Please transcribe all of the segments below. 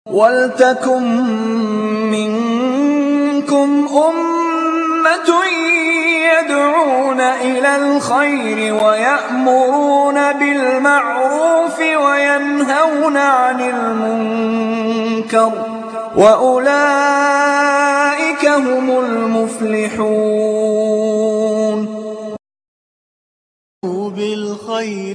وَلْتَكُن مِّنكُمْ أُمَّةٌ يَدْعُونَ إِلَى الْخَيْرِ وَيَأْمُرُونَ بِالْمَعْرُوفِ وَيَنْهَوْنَ عَنِ الْمُنكَرِ ۚ وَأُولَٰئِكَ هُمُ الْمُفْلِحُونَ بالخير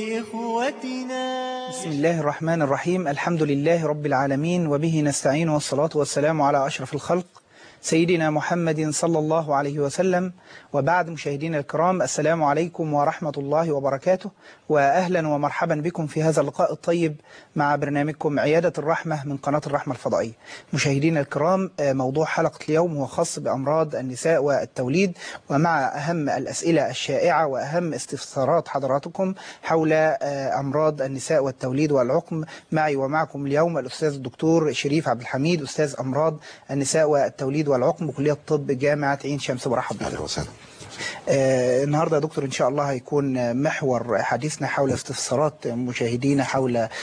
لإخوتنا بسم الله الرحمن الرحيم الحمد لله رب العالمين وبه نستعين والصلاة والسلام على أشرف الخلق سيدنا محمد صلى الله عليه وسلم وبعد مشاهدينا الكرام السلام عليكم ورحمة الله وبركاته وأهلا ومرحبا بكم في هذا اللقاء الطيب مع برنامجكم عيادة الرحمة من قناة الرحمة الفضائية مشاهدينا الكرام موضوع حلقة اليوم هو خاص بأمراض النساء والتوليد ومع أهم الأسئلة الشائعة وأهم استفسارات حضراتكم حول أمراض النساء والتوليد والعقم معي ومعكم اليوم الأستاذ الدكتور شريف عبد الحميد أستاذ أمراض النساء والتوليد والعقم بكلية الطب جامعة عين شمس برحب بك اهلا وسهلا آه النهارده يا دكتور ان شاء الله هيكون محور حديثنا حول استفسارات مشاهدينا حول آه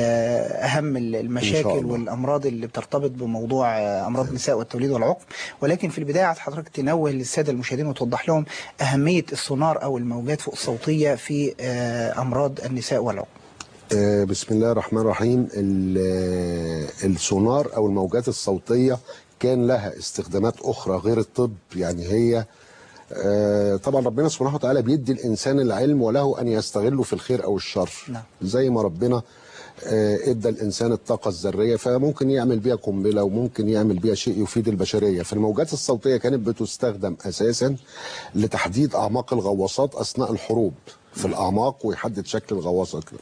اهم المشاكل الله. والامراض اللي بترتبط بموضوع آه امراض النساء والتوليد والعقم ولكن في البدايه عايز حضرتك تنوه للساده المشاهدين وتوضح لهم اهميه السونار او الموجات فوق الصوتيه في آه امراض النساء والعقم آه، بسم الله الرحمن الرحيم ال- آه، السونار او الموجات الصوتيه كان لها استخدامات اخرى غير الطب يعني هي آه، طبعا ربنا سبحانه وتعالى بيدي الانسان العلم وله ان يستغله في الخير او الشر نعم. زي ما ربنا آه، ادى الانسان الطاقه الذريه فممكن يعمل بيها قنبله وممكن يعمل بيها شيء يفيد البشريه فالموجات الصوتيه كانت بتستخدم اساسا لتحديد اعماق الغواصات اثناء الحروب في الاعماق ويحدد شكل الغواصه كده.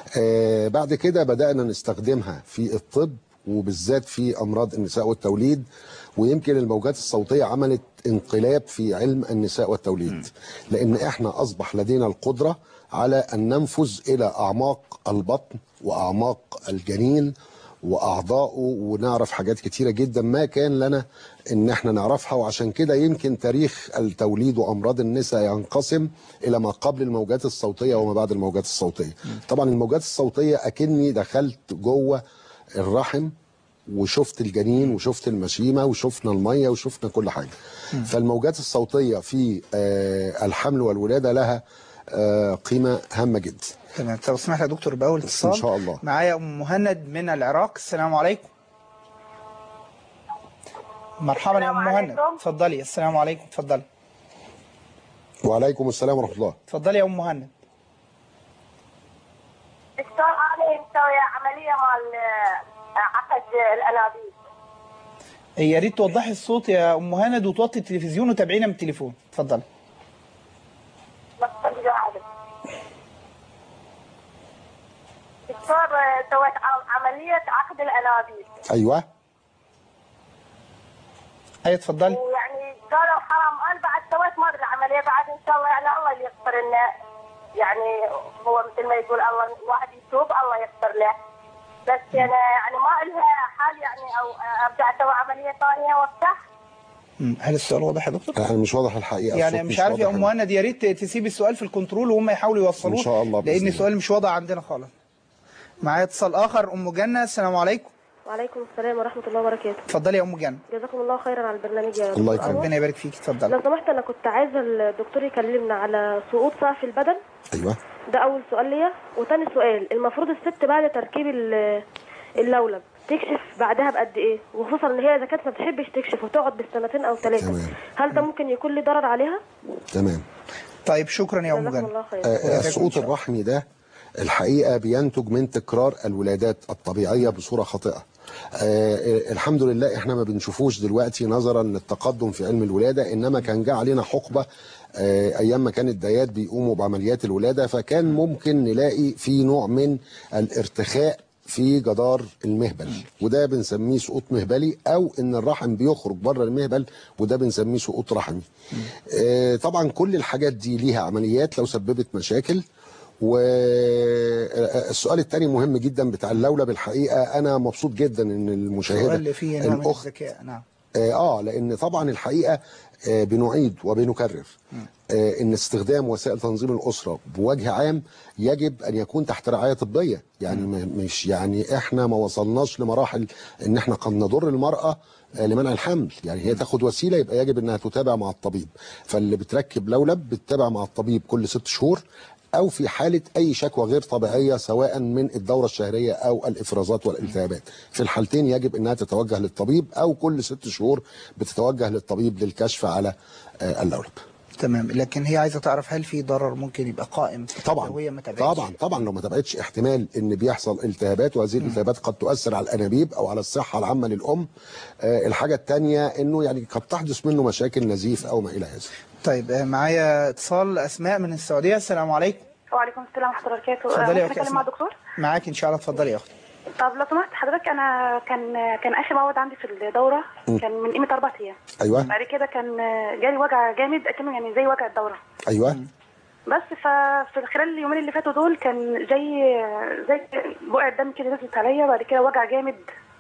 آه بعد كده بدانا نستخدمها في الطب وبالذات في امراض النساء والتوليد ويمكن الموجات الصوتيه عملت انقلاب في علم النساء والتوليد لان احنا اصبح لدينا القدره على ان ننفذ الى اعماق البطن واعماق الجنين واعضائه ونعرف حاجات كتيره جدا ما كان لنا ان احنا نعرفها وعشان كده يمكن تاريخ التوليد وامراض النساء ينقسم الى ما قبل الموجات الصوتيه وما بعد الموجات الصوتيه طبعا الموجات الصوتيه اكني دخلت جوه الرحم وشفت الجنين وشفت المشيمه وشفنا الميه وشفنا كل حاجه فالموجات الصوتيه في آه، الحمل والولاده لها آه، قيمه هامه جدا تمام طب اسمح لي يا دكتور باول اتصال إن شاء الله. معايا ام مهند من العراق السلام عليكم مرحبا يا ام السلام مهند عليكم. اتفضلي السلام عليكم اتفضلي وعليكم السلام ورحمه الله اتفضلي يا ام مهند دكتور انا مسويه عمليه مال آه، عقد الانابيب يا ريت توضحي الصوت يا ام مهند وتوطي التلفزيون وتابعينا من التليفون اتفضلي مقصد عالم دكتور آه، سويت ع- عمليه عقد الانابيب ايوه ايوه اتفضلي ويعني قالوا حرام انا بعد سويت مره العمليه بعد ان شاء الله يعني الله اللي يغفر لنا يعني هو مثل ما يقول الله واحد يتوب الله يغفر له بس انا يعني ما لها حال يعني او آه، ارجع اسوي عمليه ثانيه وافتح مم. هل السؤال واضح يا دكتور انا مش واضح الحقيقه يعني الصوت مش عارف يا واضح ام مهند يا ريت تسيب السؤال في الكنترول وهم يحاولوا يوصلوه إن شاء الله بإذن لان الله. السؤال مش واضح عندنا خالص معايا اتصال اخر ام جنه السلام عليكم وعليكم السلام ورحمة الله وبركاته اتفضلي يا ام جنه جزاكم الله خيرا على البرنامج يا الله دكتور يكرمك. أنور. ربنا يبارك فيك اتفضلي لو سمحت أنا كنت عايزة الدكتور يكلمنا على سقوط سقف البدن ايوه ده أول سؤال ليا وتاني سؤال المفروض الست بعد تركيب ال- اللولب تكشف بعدها بقد ايه وخصوصا ان هي اذا كانت ما بتحبش تكشف وتقعد بالسنتين او ثلاثه تمام. هل ده ممكن يكون له ضرر عليها تمام طيب شكرا يا ام جزاكم جنه الله خيرا آه، وإياكم إن السقوط شاء الله. الرحمي ده الحقيقه بينتج من تكرار الولادات الطبيعيه بصوره خاطئه. آه الحمد لله احنا ما بنشوفوش دلوقتي نظرا للتقدم في علم الولاده انما كان جه علينا حقبه آه ايام ما كان الدايات بيقوموا بعمليات الولاده فكان ممكن نلاقي في نوع من الارتخاء في جدار المهبل وده بنسميه سقوط مهبلي او ان الرحم بيخرج بره المهبل وده بنسميه سقوط رحمي. آه طبعا كل الحاجات دي ليها عمليات لو سببت مشاكل والسؤال الثاني مهم جدا بتاع اللولب الحقيقه انا مبسوط جدا ان السؤال المشاهده اللي فيه نوع من الاخت الذكاء نعم اه آه، لان طبعا الحقيقه آه بنعيد وبنكرر آه ان استخدام وسائل تنظيم الاسره بوجه عام يجب ان يكون تحت رعايه طبيه يعني م- مش يعني احنا ما وصلناش لمراحل ان احنا قد نضر المراه آه، لمنع الحمل يعني هي تاخد وسيله يبقى يجب انها تتابع مع الطبيب فاللي بتركب لولب بتتابع مع الطبيب كل ست شهور او في حاله اي شكوى غير طبيعيه سواء من الدوره الشهريه او الافرازات والالتهابات في الحالتين يجب انها تتوجه للطبيب او كل ست شهور بتتوجه للطبيب للكشف على آه، اللولب تمام لكن هي عايزه تعرف هل في ضرر ممكن يبقى قائم طبعا لو هي ما تابعتش طبعا طبعا لو ما تابعتش احتمال ان بيحصل التهابات وهذه الالتهابات قد تؤثر على الانابيب او على الصحه العامه للام آه، الحاجه الثانيه انه يعني قد تحدث منه مشاكل نزيف او ما الى هذا طيب آه، معايا اتصال اسماء من السعوديه السلام عليكم وعليكم السلام ورحمه الله وبركاته اتفضلي يا ممكن اختي اتكلم مع اسماء الدكتور معاك ان شاء الله اتفضلي يا اختي طب لو سمحت حضرتك انا كان كان اخر موعد عندي في الدوره كان من قيمه اربع ايام ايوه بعد كده كان جالي وجع جامد اكنه يعني زي وجع الدوره ايوه بس ففي خلال اليومين اللي فاتوا دول كان زي زي بقع دم كده نزلت عليا بعد كده وجع جامد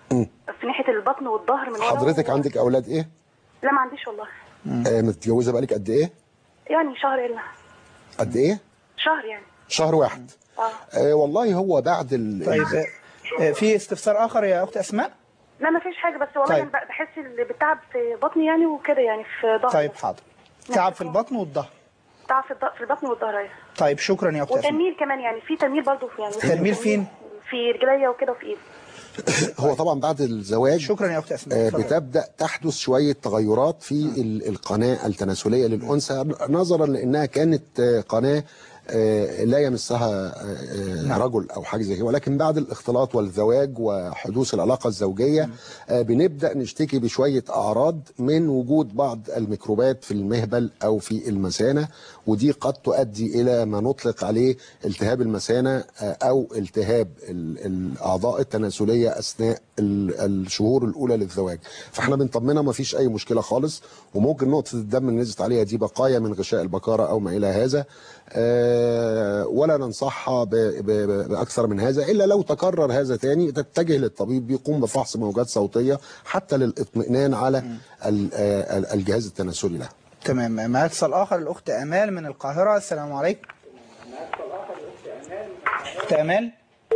في ناحيه البطن والظهر من ورا حضرتك عندك اولاد ايه لا ما عنديش والله آه، متجوزه بقالك قد ايه يعني شهر الا قد ايه شهر يعني شهر واحد اه آه والله هو بعد ال... طيب آه، آه، في استفسار اخر يا اخت اسماء لا ما فيش حاجه بس والله طيب. يعني بحس اللي بالتعب في بطني يعني وكده يعني في ظهري طيب حاضر تعب في البطن والظهر تعب في الض- في البطن والظهر أيوة. طيب شكرا يا اخت اسماء وتنميل كمان يعني في تنميل برضه في يعني تنميل فين؟ في رجليا وكده وفي ايدي هو طبعا بعد الزواج شكرا يا اخت اسماء آه، اتفضلي. بتبدا تحدث شويه تغيرات في ال- القناه التناسليه للانثى نظرا لانها كانت آه، قناه آه، لا يمسها آه، آه، رجل او حاجه زي كده ولكن بعد الاختلاط والزواج وحدوث العلاقه الزوجيه آه، بنبدا نشتكي بشويه اعراض من وجود بعض الميكروبات في المهبل او في المثانه ودي قد تؤدي الى ما نطلق عليه التهاب المثانه آه، او التهاب ال- الاعضاء التناسليه اثناء ال- الشهور الاولى للزواج فاحنا بنطمنها ما فيش اي مشكله خالص وممكن نقطه الدم اللي نزلت عليها دي بقايا من غشاء البكاره او ما الى هذا آه، ولا ننصحها ب- ب- ب- باكثر من هذا الا لو تكرر هذا تاني تتجه للطبيب بيقوم بفحص موجات صوتيه حتى للاطمئنان على ال- آه، ال- الجهاز التناسلي لها تمام معايا اتصال اخر الاخت امال من القاهره السلام عليكم اخت امال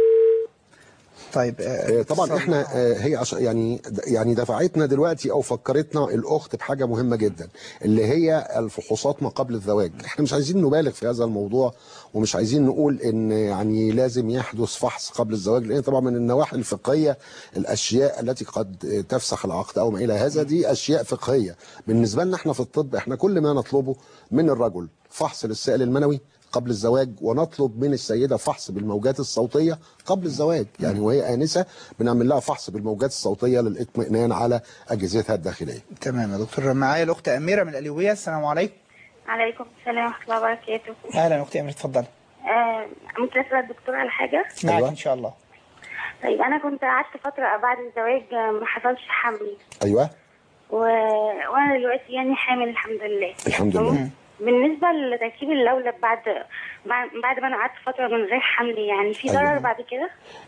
طيب آه، آه، طبعا اتصال احنا آه، هي عش... يعني يعني دفعتنا دلوقتي او فكرتنا الاخت بحاجه مهمه جدا اللي هي الفحوصات ما قبل الزواج احنا مش عايزين نبالغ في هذا الموضوع ومش عايزين نقول ان يعني لازم يحدث فحص قبل الزواج لان طبعا من النواحي الفقهيه الاشياء التي قد تفسخ العقد او ما الى هذا دي اشياء فقهيه بالنسبه لنا احنا في الطب احنا كل ما نطلبه من الرجل فحص للسائل المنوي قبل الزواج ونطلب من السيده فحص بالموجات الصوتيه قبل الزواج يعني وهي انسه بنعمل لها فحص بالموجات الصوتيه للاطمئنان على اجهزتها الداخليه تمام يا دكتور معايا الاخت اميره من القليوبيه السلام عليكم عليكم السلام ورحمة الله وبركاته اهلا يا اختي اميره اتفضلي آه ممكن أسأل الدكتور على حاجة؟ معاك أيوة. ان شاء الله طيب أنا كنت قعدت فترة بعد الزواج آه، ما حصلش حمل ايوه و... وأنا دلوقتي يعني حامل الحمد لله الحمد لله بالنسبة لتركيب اللولب بعد بعد بعد ما أنا قعدت فترة من غير حمل يعني في ضرر أيوة. بعد كده؟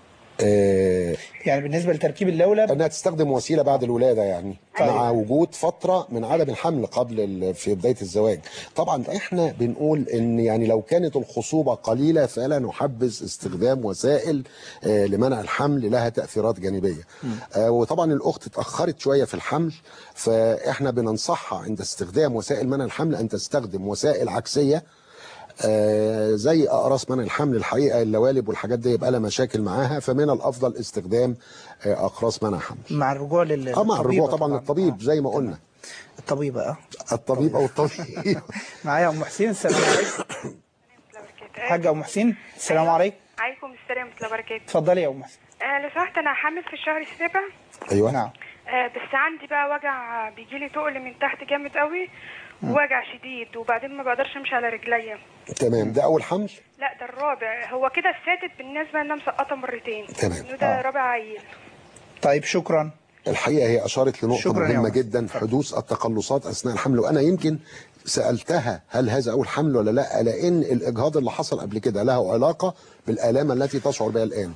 آه يعني بالنسبه لتركيب اللولب انها تستخدم وسيله بعد الولاده يعني مع وجود فتره من عدم الحمل قبل ال- في بدايه الزواج طبعا احنا بنقول ان يعني لو كانت الخصوبه قليله فلا نحبذ استخدام وسائل آه، لمنع الحمل لها تاثيرات جانبيه آه، وطبعا الاخت اتاخرت شويه في الحمل فاحنا بننصحها عند استخدام وسائل منع الحمل ان تستخدم وسائل عكسيه آه، زي اقراص منع الحمل الحقيقه اللوالب والحاجات دي يبقى لها مشاكل معاها فمن الافضل استخدام آه، اقراص منع حمل مع الرجوع لل اه مع الرجوع طبعا طبعاً. للطبيب آه. زي ما قلنا الطبيبه اه الطبيب او الطبيب معايا ام حسين السلام عليكم حاجه ام حسين السلام عليكم عليكم السلام ورحمة الله وبركاته اتفضلي يا ام حسين آه لو سمحت أنا حامل في الشهر السابع ايوه نعم آه بس عندي بقى وجع بيجيلي تقل من تحت جامد قوي ووجع شديد وبعدين ما بقدرش امشي على رجليا تمام ده اول حمل لا ده الرابع هو كده السادس بالنسبة ان انا مسقطة مرتين تمام. انه ده آه. رابع عيل طيب شكرا الحقيقه هي اشارت لنقطه شكراً يا مهمه عمر. جدا حدوث التقلصات اثناء الحمل وانا يمكن سالتها هل هذا اول حمل ولا لا لان الاجهاض اللي حصل قبل كده له علاقه بالالام التي تشعر بها الان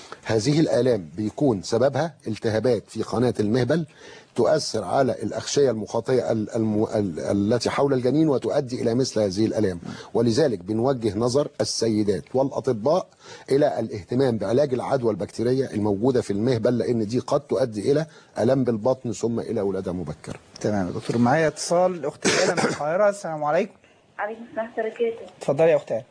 هذه الالام بيكون سببها التهابات في قناه المهبل تؤثر على الاغشيه المخاطيه ال- الم... ال... التي حول الجنين وتؤدي الى مثل هذه الالام ولذلك بنوجه نظر السيدات والاطباء الى الاهتمام بعلاج العدوى البكتيريه الموجوده في المهبل لان دي قد تؤدي الى الم بالبطن ثم الى ولاده مبكره تمام يا دكتور معايا اتصال اخت هاله من القاهره السلام عليكم عليكم السلام وبركاته اتفضلي يا اخت هاله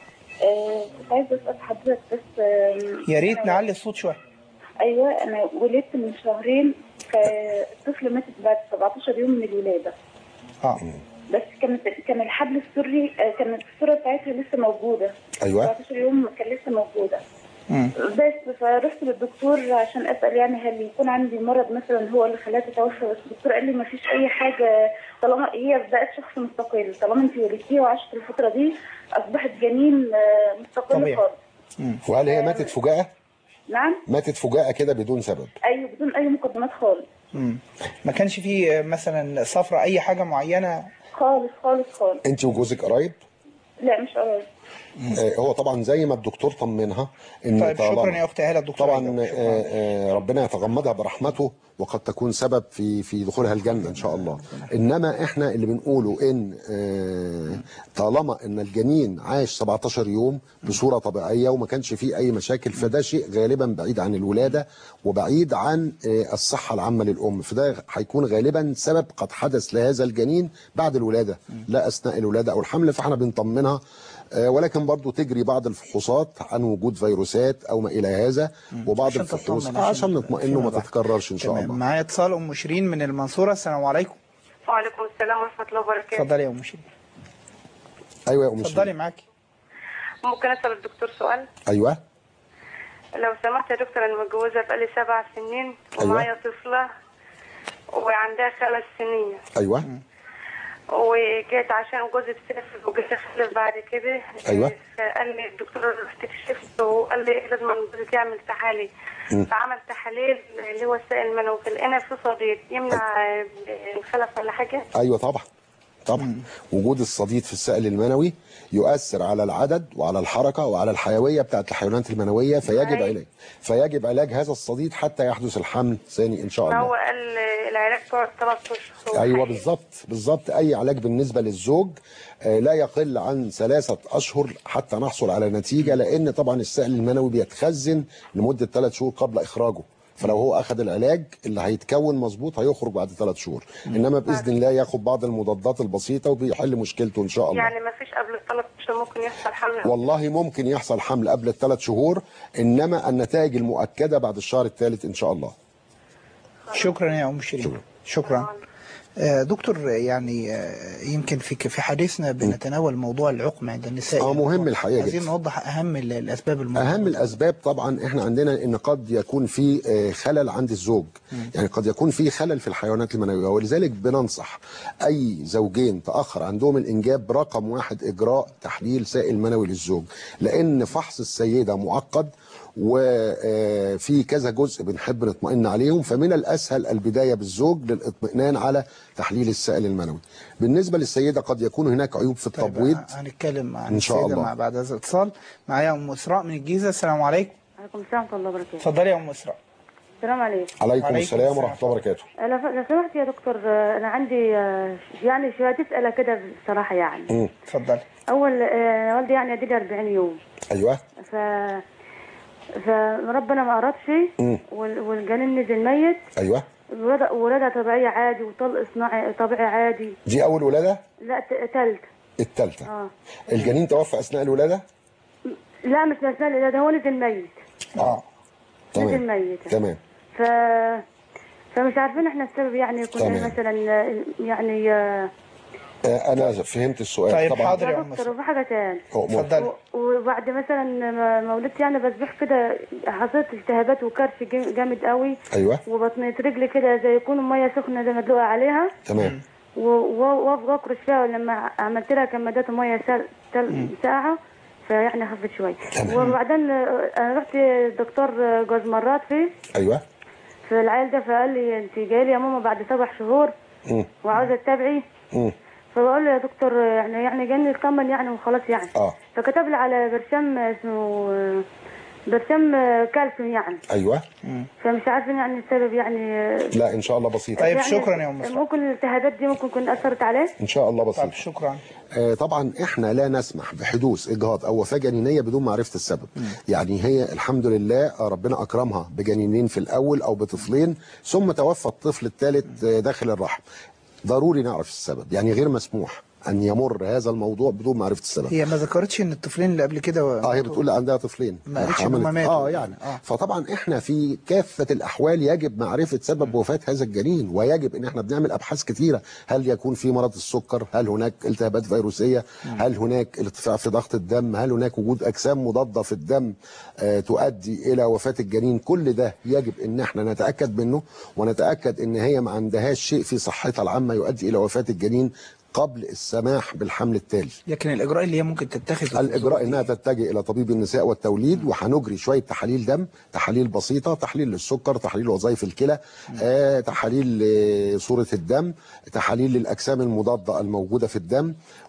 آه، كنت عايزة أسأل حضرتك بس آم، يا ريت أنا- نعلي الصوت شويه أيوة أنا ولدت من شهرين فالطفل ماتت بعد 17 يوم من الولادة اه بس كانت كان الحبل السري آه، كانت الصورة بتاعتها لسه موجودة أيوة. 17 يوم كان لسه موجودة مم. بس فرحت للدكتور عشان اسال يعني هل يكون عندي مرض مثلا هو اللي خلاها تتوفى بس الدكتور قال لي ما فيش اي حاجه طالما هي بقت شخص مستقل طالما انت ولدتيه وعاشت الفتره دي اصبحت جنين آه، مستقل طبيعي. خالص وهل هي ماتت فجأة؟ نعم ماتت فجأة كده بدون سبب ايوه بدون اي مقدمات خالص مم. ما كانش فيه مثلا صفرة اي حاجه معينه خالص خالص خالص انت وجوزك قرايب لا مش قريب آه، هو طبعا زي ما الدكتور طمنها ان طيب طالما- شكرا يا اخت هاله الدكتور طبعا آه، آه، ربنا يتغمدها برحمته وقد تكون سبب في في دخولها الجنه ان شاء الله انما احنا اللي بنقوله ان آه، طالما ان الجنين عاش 17 يوم بصوره طبيعيه وما كانش فيه اي مشاكل فده شيء غالبا بعيد عن الولاده وبعيد عن آه، الصحه العامه للام فده هيكون غالبا سبب قد حدث لهذا الجنين بعد الولاده لا اثناء الولاده او الحمل فاحنا بنطمنها آه، ولكن برضو تجري بعض الفحوصات عن وجود فيروسات او ما الى هذا وبعض عشان الفحوص تطمن، آه، عشان عشان نطمئن وما تتكررش ان شاء تمام الله معايا اتصال ام شيرين من المنصوره السلام عليكم وعليكم السلام ورحمة الله وبركاته اتفضلي يا ام شيرين ايوه يا ام اتفضلي شيرين. معاكي ممكن أسأل الدكتور سؤال ايوه لو سمحت يا دكتور أنا متجوزة بقالي سبع سنين أيوة. ومعايا طفلة وعندها خمس سنين ايوه وجيت عشان جوزي مسافر وجيت اخلف بعد كده أيوة. فقال لي الدكتور رحت كشفت وقال لي لازم جوزك يعمل تحاليل مم. فعمل تحاليل اللي هو السائل المنوي فلقينا في صديد يمنع الخلف ولا حاجه ايوه طبعا طبعا وجود الصديد في السائل المنوي يؤثر على العدد وعلى الحركه وعلى الحيويه بتاعت الحيوانات المنويه فيجب أيوة. علاج فيجب علاج هذا الصديد حتى يحدث الحمل ثاني ان شاء ما الله هو قال العلاج تقعد ثلاث اشهر ايوه بالظبط بالظبط اي علاج بالنسبه للزوج آه، لا يقل عن ثلاثه اشهر حتى نحصل على نتيجه لان طبعا السائل المنوي بيتخزن لمده ثلاث شهور قبل اخراجه فلو هو اخذ العلاج اللي هيتكون مظبوط هيخرج بعد ثلاث شهور انما باذن الله ياخد بعض المضادات البسيطه وبيحل مشكلته ان شاء الله يعني ما فيش قبل الثلاث اشهر ممكن يحصل حمل والله ممكن يحصل حمل قبل الثلاث شهور انما النتائج المؤكده بعد الشهر الثالث ان شاء الله شكرا يا ام شيرين شكرا آه، دكتور يعني آه، يمكن في في حديثنا بنتناول موضوع العقم عند النساء اه مهم الحقيقه عايزين جدا نوضح اهم ال- الاسباب الموضوع اهم الاسباب طبعا احنا عندنا ان قد يكون في آه، خلل عند الزوج يعني قد يكون في خلل في الحيوانات المنويه ولذلك بننصح اي زوجين تاخر عندهم الانجاب رقم واحد اجراء تحليل سائل منوي للزوج لان فحص السيده معقد وفي كذا جزء بنحب نطمئن عليهم فمن الاسهل البدايه بالزوج للاطمئنان على تحليل السائل المنوي بالنسبه للسيده قد يكون هناك عيوب في التبويض هنتكلم عن إن شاء السيدة الله. مع بعد هذا الاتصال معايا ام اسراء من الجيزه السلام عليكم عليكم السلام ورحمة الله وبركاته اتفضلي يا ام اسراء السلام عليكم عليكم السلام ورحمه الله وبركاته لو لو سمحت يا دكتور آه، أنا عندي آه، يعني شوية أسئلة كده بصراحة يعني مم. اتفضلي أول آه، والدي يعني أدي 40 يوم ايوه ف فربنا ما أردش مم. وال- والجنين نزل ميت ايوه ولادة ولادة طبيعية عادي وطلق صناعي طبيعي عادي دي اول ولاده لا ت- تالت الثالثه اه الجنين توفى اثناء الولاده لا مش مسألة ده هو نزل ميت اه نزل تمام ميت تمام ف فمش عارفين احنا السبب يعني يكون تمام. إيه مثلا آه، يعني آه، آه، انا فهمت السؤال طيب، طبعا حاضر يا يا أم دكتور وفي حاجة تاني أؤمر. اتفضلي وبعد مثلا ما ما ولدت يعني بسبح كده حصلت التهابات وكرش جام- جامد قوي ايوه وبطنية رجلي كده زي يكون ميه سخنه زي مدلوقه عليها تمام و- و- وافضل اكرش فيها ولما عملت لها كمادات ميه سا- تل- ساعه فيعني خفت شويه وبعدين آه، انا رحت دكتور آه، جوز مرات فيه ايوه في العيل ده فقال لي انت جايه لي يا ماما بعد سبع شهور مم. وعاوزه تتابعي مم. فبقول له يا دكتور يعني يعني جاني الكمل يعني وخلاص يعني اه فكتب لي على برشام اسمه آه، برشام كالسيوم يعني ايوه فمش عارفين يعني السبب يعني لا ان شاء الله بسيط طيب يعني شكرا يا ام إسراء. ممكن الالتهابات دي ممكن تكون اثرت عليه ان شاء الله بسيط طيب شكرا آه، طبعا احنا لا نسمح بحدوث اجهاض او وفاه جنينيه بدون معرفه السبب يعني هي الحمد لله آه، ربنا اكرمها بجنينين في الاول او بطفلين ثم توفى الطفل الثالث آه، داخل الرحم ضروري نعرف السبب يعني غير مسموح ان يمر هذا الموضوع بدون معرفه السبب هي ما ذكرتش ان الطفلين اللي قبل كده و... اه هي بتقول عندها طفلين ما قالتش إن عملت- هما ماتوا. اه يعني آه. فطبعا احنا في كافه الاحوال يجب معرفه سبب وفاه هذا الجنين ويجب ان احنا بنعمل ابحاث كثيره هل يكون في مرض السكر هل هناك التهابات فيروسيه هل هناك ارتفاع في ضغط الدم هل هناك وجود اجسام مضاده في الدم آه تؤدي الى وفاه الجنين كل ده يجب ان احنا نتاكد منه ونتاكد ان هي ما عندهاش شيء في صحتها العامه يؤدي الى وفاه الجنين قبل السماح بالحمل التالي لكن الاجراء اللي هي ممكن تتخذه الاجراء انها تتجه الى طبيب النساء والتوليد وهنجري شويه تحاليل دم تحاليل بسيطه تحليل للسكر تحليل وظائف الكلى آه، تحاليل لصوره الدم تحاليل للاجسام المضاده الموجوده في الدم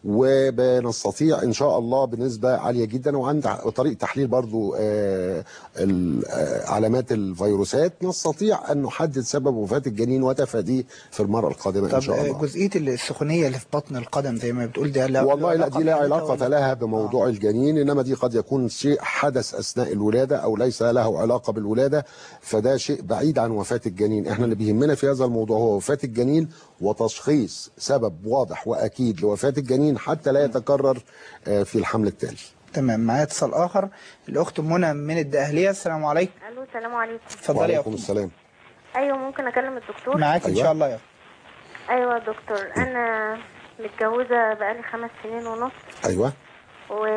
وبنستطيع ان شاء الله بنسبه عاليه جدا وعند طريقه تحليل برضو آه، ال- آه، علامات الفيروسات نستطيع ان نحدد سبب وفاه الجنين وتفاديه في المره القادمه ان طب شاء آه، الله جزئيه السخونيه اللي في بطن القدم زي ما بتقول ده لا والله لا دي لا بيها علاقة ولا- لها بموضوع الجنين إنما دي قد يكون شيء حدث أثناء الولادة أو ليس له علاقة بالولادة فده شيء بعيد عن وفاة الجنين إحنا اللي بيهمنا في هذا الموضوع هو وفاة الجنين وتشخيص سبب واضح وأكيد لوفاة الجنين حتى لا يتكرر آه، في الحمل التالي تمام معايا اتصال اخر الاخت منى من الدقهليه السلام عليكم الو السلام عليكم اتفضلي يا وعليكم اخت السلام ايوه ممكن اكلم الدكتور معاك ان أيوة. شاء الله يا أخت. ايوه يا دكتور انا متجوزه بقالي خمس سنين ونص أيوة و...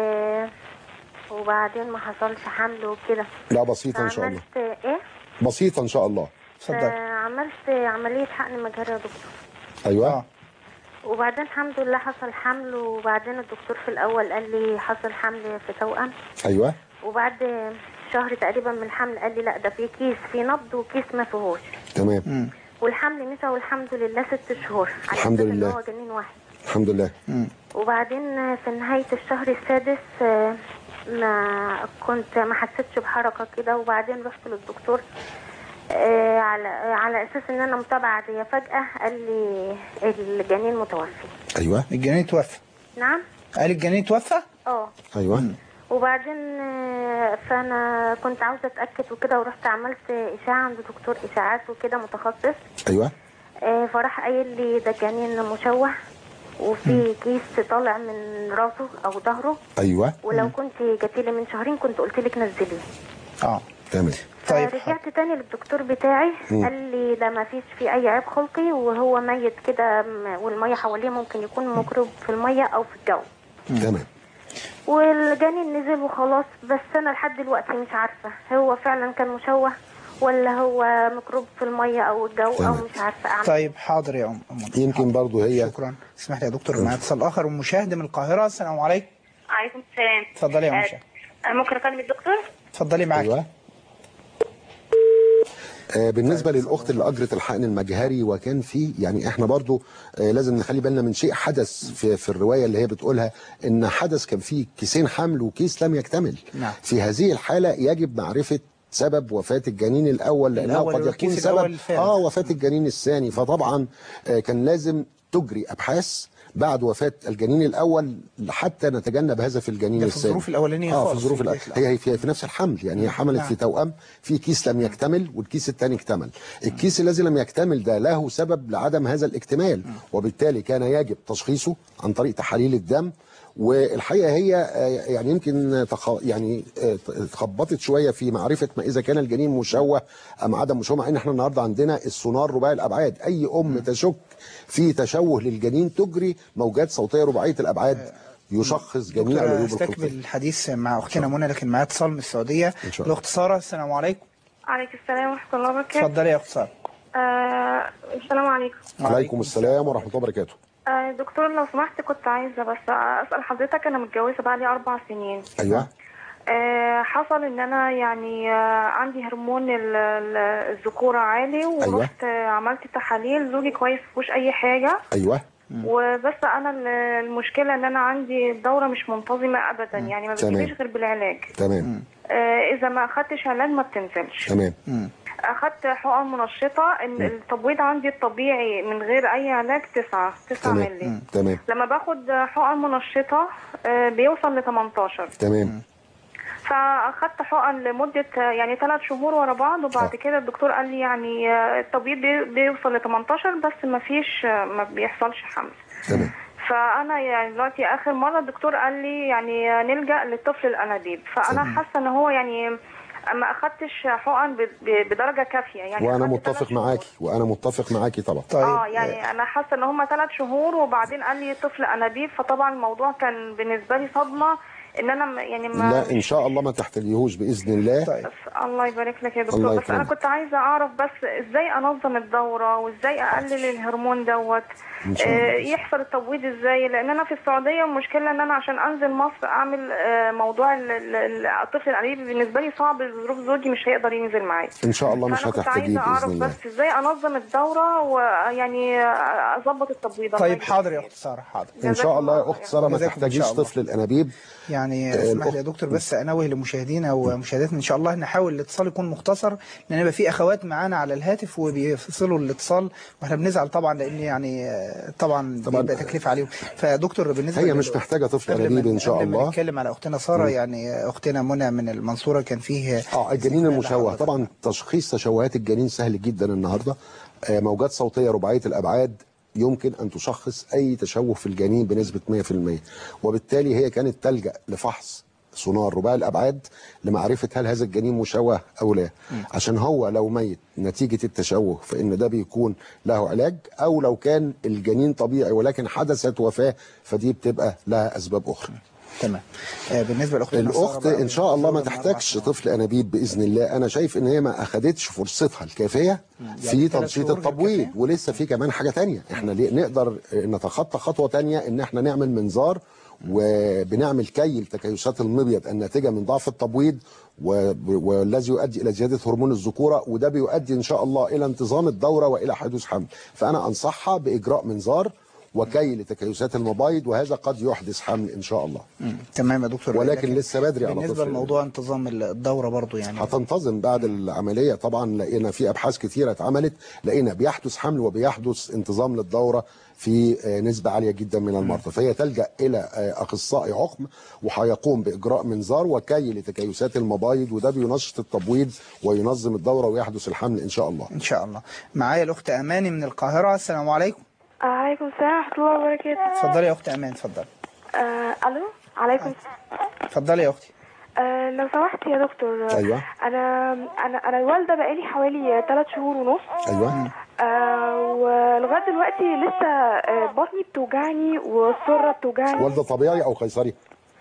وبعدين ما حصلش حمل وكده لا بسيطة إن شاء الله عملت ايه بسيطة إن شاء الله اتفضلي آه عملت عمليه حقن مجهري يا دكتور أيوة وبعدين الحمد لله حصل حمل وبعدين الدكتور في الاول قال لي حصل حمل في توأم أيوة وبعد شهر تقريبا من الحمل قال لي لا ده في كيس في نبض وكيس ما فيهوش تمام والحمل مشى والحمد لله ست شهور على الحمد أساس إن لله. هو جنين واحد الحمد لله وبعدين في نهاية الشهر السادس آه، ما كنت ما حسيتش بحركة كده وبعدين رحت للدكتور آه، على على اساس ان انا متابعة عادية فجأة قال لي الجنين متوفي أيوة الجنين توفى نعم قال الجنين توفى اه أيوة وبعدين آه، فانا كنت عاوزة اتأكد وكده ورحت عملت اشاعة عند دكتور اشاعات وكده متخصص أيوة آه، فراح قايل لي ده جنين مشوه وفي كيس طالع من راسه او ظهره أيوة ولو كنت جاتيلي من شهرين كنت قلت لك نزليه اه تمام طيب رجعت تاني للدكتور بتاعي مم. قال لي ده ما فيش فيه اي عيب خلقي وهو ميت كده م- والميه حواليه ممكن يكون ميكروب في الميه او في الجو تمام والجنين نزل وخلاص بس انا لحد دلوقتي مش عارفه هو فعلا كان مشوه ولا هو ميكروب في الميه او الجو او تمام. مش عارفه اعمل طيب حاضر يا ام أم. يمكن برضو هي شكرا اسمح لي يا دكتور معايا اتصال اخر ومشاهد من القاهره السلام عليكم عليكم السلام اتفضلي يا آه، مشاهد أنا ممكن أكلم الدكتور؟ اتفضلي معاك أيوة آه، بالنسبة للأخت اللي أجرت الحقن المجهري وكان في يعني إحنا برضو آه، لازم نخلي بالنا من شيء حدث في, في الرواية اللي هي بتقولها إن حدث كان فيه كيسين حمل وكيس لم يكتمل نعم. في هذه الحالة يجب معرفة سبب وفاة الجنين الأول لأنه الأول قد يكون والكيس سبب الأول الفارغ. آه وفاة الجنين الثاني فطبعا آه، كان لازم تجري أبحاث بعد وفاة الجنين الأول حتى نتجنب هذا في الجنين ده في الثاني الظروف الأولانية آه في خالص، الظروف في الأ- الكيس هي هي في, في نفس الحمل يعني هي حملت نعم. في توأم في كيس لم يكتمل والكيس الثاني اكتمل الكيس الذي لم يكتمل ده له سبب لعدم هذا الاكتمال وبالتالي كان يجب تشخيصه عن طريق تحاليل الدم والحقيقه هي آه، يعني يمكن تخ... يعني آه، اتخبطت شويه في معرفه ما اذا كان الجنين مشوه ام عدم مشوه مع ان احنا النهارده عندنا السونار رباعي الابعاد اي ام تشك في تشوه للجنين تجري موجات صوتيه رباعيه الابعاد يشخص جميع دكتور العيوب استكمل الخلقيه الحديث مع اختنا منى لكن معايا اتصال من السعوديه إن شاء الله. الاخت ساره السلام عليكم عليكم السلام ورحمة الله وبركاته اتفضلي يا اخت ساره آه السلام عليكم عليكم السلام ورحمه الله وبركاته آه دكتور لو سمحت كنت عايزة بس أسأل حضرتك أنا متجوزة بقالي أربع سنين ايوه آه حصل إن أنا يعني آه عندي هرمون ال- ال- الذكورة عالي ورحت آه عملت تحاليل زوجي كويس مفيهوش أي حاجة ايوه وبس انا ال- المشكله ان انا عندي الدوره مش منتظمه ابدا يعني ما تمام. بتجيليش غير بالعلاج تمام آه، اذا ما اخدتش علاج ما بتنزلش تمام اخدت حقن منشطه ان التبويض عندي الطبيعي من غير اي علاج 9 9 مللي تمام تمام لما باخد حقن منشطه آه، بيوصل ل 18 تمام فاخدت حقن لمده آه، يعني ثلاث شهور ورا بعض وبعد كده الدكتور قال لي يعني آه، التبويض بي- بيوصل ل 18 بس ما فيش آه، ما بيحصلش حمل تمام فانا يعني دلوقتي اخر مره الدكتور قال لي يعني آه، نلجا للطفل الانابيب فانا حاسه ان هو يعني ما اخدتش حقن ب- ب- بدرجه كافيه يعني وانا أخدت متفق معاكي وانا متفق معاكي طبعا اه يعني انا حاسه ان هم ثلاث شهور وبعدين قال لي طفل انابيب فطبعا الموضوع كان بالنسبه لي صدمه ان انا م- يعني ما لا ان شاء الله ما تحتاجيهوش باذن الله طيب. الله يبارك لك يا الله دكتور بس انا يكرمك. كنت عايزه اعرف بس ازاي انظم الدوره وازاي اقلل الهرمون دوت إن شاء الله. آه، يحصل التبويض ازاي لان انا في السعوديه المشكله ان انا عشان انزل مصر اعمل آه، موضوع ال- ال- ال- الطفل الانابيب بالنسبه لي صعب ظروف زوجي مش هيقدر ينزل معايا ان شاء الله مش فانا كنت هتحتاجيه عايزه باذن اعرف الله بس ازاي انظم الدوره ويعني اظبط التبويض طيب حاضر يا اخت ساره حاضر ان شاء الله يا اخت ساره ما جزاكم إن تحتاجيش شاء الله. طفل الانابيب يعني آه، اسمح لي يا دكتور بس انوه لمشاهدينا ومشاهداتنا ان شاء الله نحاول الاتصال يكون مختصر لان يبقى في اخوات معانا على الهاتف وبيفصلوا الاتصال واحنا بنزعل طبعا لان يعني آه، طبعا طبعاً. بيبقى تكلفه عليهم فدكتور بالنسبه هي لل- مش محتاجه طفل قبل ما- انابيب ان شاء قبل ما الله نتكلم على اختنا ساره مم. يعني اختنا منى من المنصوره كان فيه اه الجنين المشوه طبعا تشخيص تشوهات الجنين سهل جدا النهارده آه، موجات صوتيه رباعيه الابعاد يمكن ان تشخص اي تشوه في الجنين بنسبه 100% وبالتالي هي كانت تلجا لفحص سونار رباعي الابعاد لمعرفه هل هذا الجنين مشوه او لا عشان هو لو ميت نتيجه التشوه فان ده بيكون له علاج او لو كان الجنين طبيعي ولكن حدثت وفاه فدي بتبقى لها اسباب اخرى تمام آه، بالنسبه لاختنا سارة الاخت بقى ان شاء الله ما بتقول إن تحتاجش طفل انابيب باذن الله انا شايف ان هي ما اخدتش فرصتها الكافيه في ثلاث تنشيط شهور غير التبويض ولسه في كمان حاجه تانية احنا ليه نقدر نتخطى خطوه تانية ان احنا نعمل منظار وبنعمل كي لتكيسات المبيض الناتجه من ضعف التبويض و- والذي يؤدي الى زياده هرمون الذكوره وده بيؤدي ان شاء الله الى انتظام الدوره والى حدوث حمل فانا انصحها باجراء منظار وكي لتكيسات المبايض وهذا قد يحدث حمل ان شاء الله مم. تمام يا دكتور ولكن لسه بدري على بالنسبه طفل لموضوع انتظام الدوره برضو يعني هتنتظم بعد العمليه طبعا لقينا في ابحاث كتيره اتعملت لقينا بيحدث حمل وبيحدث انتظام للدوره في آه، نسبه عاليه جدا من المرضى فهي تلجا الى آه، اخصائي عقم وهيقوم باجراء منظار وكي لتكيسات المبايض وده بينشط التبويض وينظم الدوره ويحدث الحمل ان شاء الله ان شاء الله معايا الاخت اماني من القاهره السلام عليكم عليكم السلام ورحمة الله وبركاته اتفضلي يا اخت امان اتفضلي آه ألو عليكم اتفضلي يا اختي آه لو سمحت يا دكتور أيوة. أنا أنا أنا الوالدة بقالي حوالي ثلاث شهور ونص ايوه آه ولغاية دلوقتي لسه آه بطني بتوجعني والسرة بتوجعني والده طبيعي او قيصري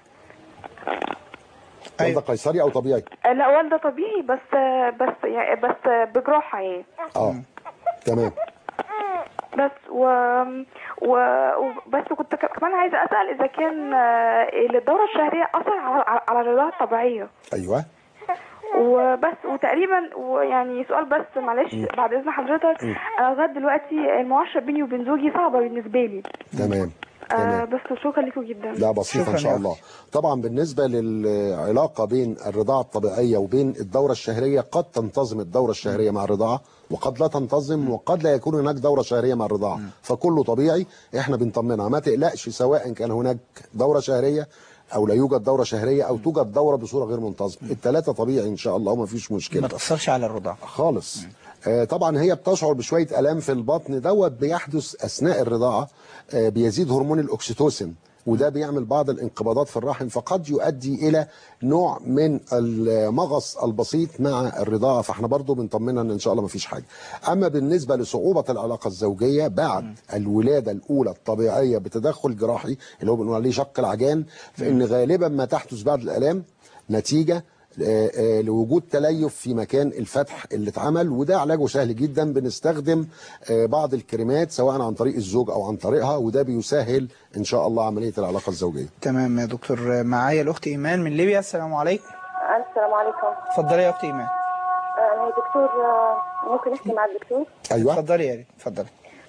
والده قيصري او طبيعي آه لا والدة طبيعي بس آه بس يعني بس آه بجراحة يعني اه تمام بس و... و... وبس كنت ك- كمان عايزة أسأل إذا كان آه، الدورة الشهرية أثر على على الرضاعة الطبيعية ايوه وبس وتقريبا ويعني سؤال بس معلش بعد اذن حضرتك م. انا لغايه دلوقتي المعاشره بيني وبين زوجي صعبه بالنسبه لي تمام آه بس شكرا لكم جدا لا بسيطة إن شاء الله طبعا بالنسبة للعلاقة بين الرضاعة الطبيعية وبين الدورة الشهرية قد تنتظم الدورة الشهرية مع الرضاعة وقد لا تنتظم وقد لا يكون هناك دورة شهرية مع الرضاعة فكله طبيعي احنا بنطمنها ما تقلقش سواء كان هناك دورة شهرية او لا يوجد دورة شهرية او توجد دورة بصورة غير منتظمة الثلاثة طبيعي ان شاء الله وما فيش مشكلة ما تاثرش على الرضاعه خالص آه، طبعا هي بتشعر بشويه الام في البطن دوت بيحدث اثناء الرضاعه آه، بيزيد هرمون الاكسيتوسين وده بيعمل بعض الانقباضات في الرحم فقد يؤدي الى نوع من المغص البسيط مع الرضاعه فاحنا برضو بنطمنها ان ان شاء الله ما فيش حاجه اما بالنسبه لصعوبه العلاقه الزوجيه بعد الولاده الاولى الطبيعيه بتدخل جراحي اللي هو بنقول عليه شق العجان فان غالبا ما تحدث بعد الالام نتيجه آه، آه، لوجود تليف في مكان الفتح اللي اتعمل وده علاجه سهل جدا بنستخدم آه، بعض الكريمات سواء عن طريق الزوج او عن طريقها وده بيسهل ان شاء الله عمليه العلاقه الزوجيه تمام يا دكتور معايا الاخت ايمان من ليبيا السلام عليكم السلام عليكم اتفضلي يا اخت ايمان انا دكتور آه، ممكن احكي مع الدكتور ايوه اتفضلي يا ريت اتفضلي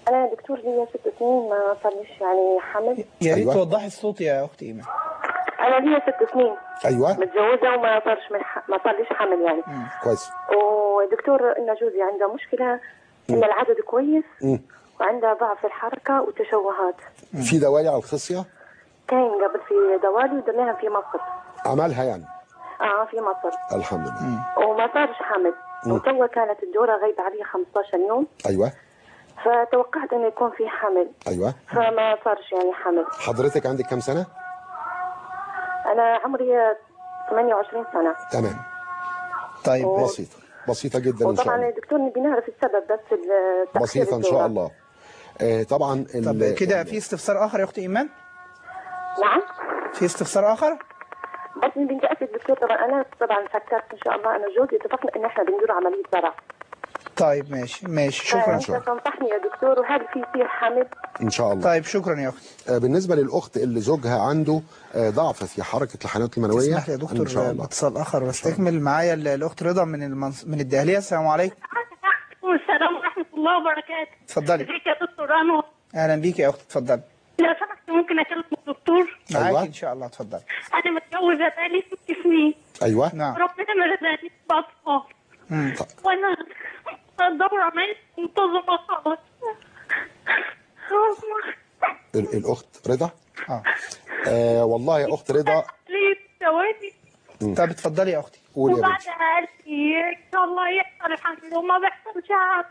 انا دكتور ليا ست سنين ما صارليش يعني حمل يا ريت أيوة. توضحي الصوت يا اختي ايمان انا ليا ست سنين ايوه متجوزه وما صارش من ح... ما صارليش حمل يعني كويس ودكتور ان جوزي عنده مشكله ان العدد كويس مم. وعنده ضعف في الحركه وتشوهات في دواعي على الخصيه كان قبل في دوالي ودمناها في مصر عملها يعني اه في مصر الحمد لله وما صارش حمل مم. وتوا كانت الدوره غايبه عليه 15 يوم ايوه فتوقعت انه يكون في حمل ايوه فما صارش يعني حمل حضرتك عندك كام سنه انا عمري 28 سنه تمام طيب بسيطه بسيطه جدا ان شاء وطبعا الله الدكتور نبي نعرف السبب بس التأخير بسيطه ان شاء الدورة. الله آه طبعا طب ال- كده في استفسار اخر يا اختي ايمان نعم في استفسار اخر بس نبي نتاكد دكتور طبعا انا طبعا فكرت ان شاء الله انا وجوزي اتفقنا ان احنا بندير عمليه زرع طيب ماشي ماشي شكرا فانت تنصحني يا دكتور وهل في يصير حمل ان شاء الله طيب شكرا يا اختي آه بالنسبه للاخت اللي زوجها عنده آه ضعف في حركه الحيوانات المنويه تسمح لي يا ان دكتور شاء الله باتصال اخر واستكمل معايا ال- الاخت رضا من المنص... من الدهليه السلام عليكم والسلام ورحمة الله وبركاته اتفضلي ازيك يا دكتور أنور اهلا بيك يا اختي اتفضلي لو سمحت ممكن أكلم الدكتور معاكي ان شاء الله اتفضلي أنا متجوزة بقالي ست سنين ايوه نعم ربنا ما رزقنيش بأطفال مم. وأنا الدورة ماشية منتظمة خالص ال- الاخت رضا اه آه والله يا اخت رضا ليه ثواني مم. طب اتفضلي يا اختي قول يا بنتي وبعدها قال لي إن شاء الله يحصل الحمل وما بيحصلش حمل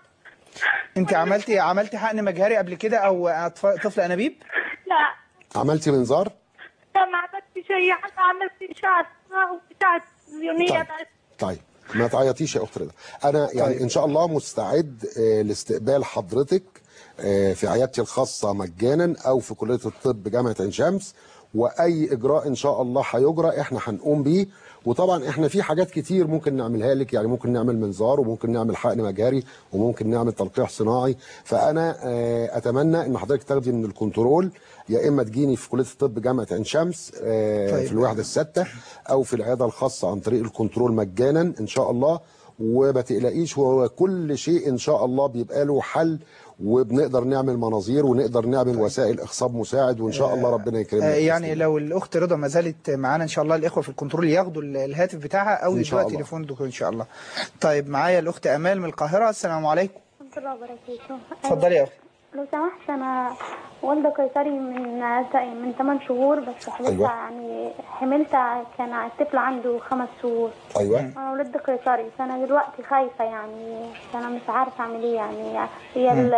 انت عملتي عملتي حقن مجهري قبل كده او أطف- طفل انابيب لا عملتي منظار لا ما عملتش أي حاجة عملت إشاعة وإشاعة زيونية بس طيب ما تعيطيش يا اخت رضا انا يعني طيب. ان شاء الله مستعد آه، لاستقبال حضرتك آه، في عيادتي الخاصه مجانا او في كليه الطب جامعه عين شمس واي اجراء ان شاء الله هيجرى احنا هنقوم بيه وطبعا احنا في حاجات كتير ممكن نعملها لك يعني ممكن نعمل منظار وممكن نعمل حقن مجهري وممكن نعمل تلقيح صناعي فانا آه، اتمنى ان حضرتك تاخدي من الكنترول يا اما تجيني في كليه الطب جامعه عين شمس آه، طيب. في الوحده السادسه او في العياده الخاصه عن طريق الكنترول مجانا ان شاء الله وما تقلقيش وكل شيء ان شاء الله بيبقى له حل وبنقدر نعمل مناظير ونقدر نعمل وسائل اخصاب مساعد وان شاء الله ربنا آه، يكرمنا يعني لو الاخت رضا ما زالت معانا ان شاء الله الاخوه في الكنترول ياخدوا ال- الهاتف بتاعها او إن شاء يدوها الله. تليفون دكتور ان شاء الله طيب معايا الاخت امال من القاهره السلام عليكم ورحمة الله وبركاته اتفضلي يا اختي لو سمحت أنا والدة قيصري من من 8 شهور بس حملت أيوة. يعني حملت كان الطفل عنده خمس شهور ايوه أنا ولدت قيصري فأنا دلوقتي خايفة يعني فأنا مش عارفة أعمل إيه يعني هي ال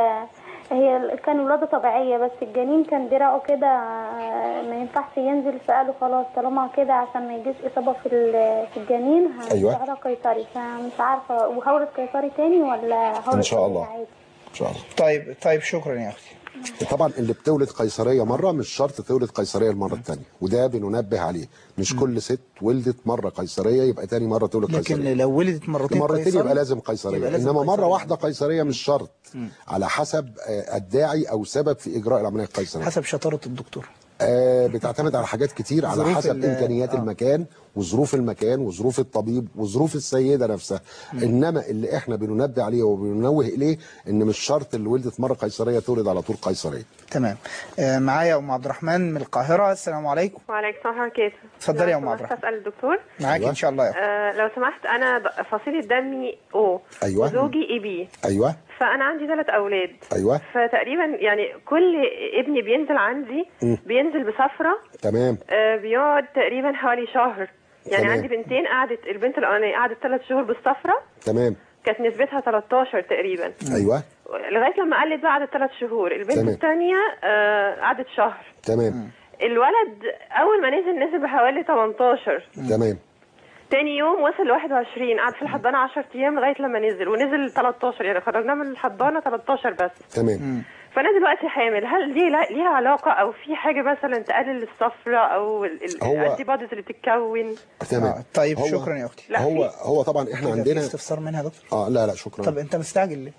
هي ال- كان ولادة طبيعية بس الجنين كان دراعه كده آه، ما ينفعش ينزل فقالوا خلاص طالما كده عشان ما يجيش إصابة في ال- في الجنين أيوة. هنشعرها قيصري فمش عارفة وهولد قيصري تاني ولا هولد ان شاء الله عادي ان شاء الله طيب طيب شكرا يا اختي طبعا اللي بتولد قيصريه مره مش شرط تولد قيصريه المره الثانيه وده بننبه عليه مش كل ست ولدت مره قيصريه يبقى تاني مره تولد لكن قيصريه لو ولدت مرتين مرتين قيصري، يبقى لازم قيصريه يبقى لازم انما مره قيصري. واحده قيصريه مش شرط على حسب آه، الداعي او سبب في اجراء العمليه القيصريه حسب شطاره الدكتور آه بتعتمد على حاجات كتير على ظروف حسب ال- امكانيات آه. المكان وظروف المكان وظروف الطبيب وظروف السيده نفسها انما اللي احنا بننبه عليه وبننوه اليه ان مش شرط اللي ولدت مره قيصريه تولد على طول قيصريه تمام آه، معايا ام عبد الرحمن من القاهره السلام عليكم وعليكم السلام ورحمة الله وبركاته. اتفضلي يا لو أم عبد سمحت الرحمن. اسال الدكتور معاكي ان شاء الله يا أختي. آه لو سمحت انا ب- فصيله دمي او أيوة. وزوجي اي بي ايوه فانا عندي ثلاث اولاد ايوه فتقريبا يعني كل ابني بينزل عندي مم. بينزل بصفرة تمام آه بيقعد تقريبا حوالي شهر يعني تمام. عندي بنتين قعدت البنت الاولانيه قعدت ثلاث شهور بالصفرة تمام كانت نسبتها 13 تقريبا ايوه لغايه لما قلت بقى قعدت ثلاث شهور البنت تمام. الثانيه آه قعدت شهر تمام الولد اول ما نزل نزل بحوالي 18 تمام تاني يوم وصل ل 21 قعد في الحضانه 10 ايام لغايه لما نزل ونزل 13 يعني خرجناه من الحضانه 13 بس تمام فانا دلوقتي حامل هل دي لا- ليها علاقه او في حاجه مثلا تقلل الصفرة او هو- الانتي بوديز اللي بتتكون تمام طيب هو- شكرا يا اختي لا، هو هو طبعا احنا كده في عندنا استفسار منها يا دكتور اه لا لا شكرا طب انت مستعجل ليه؟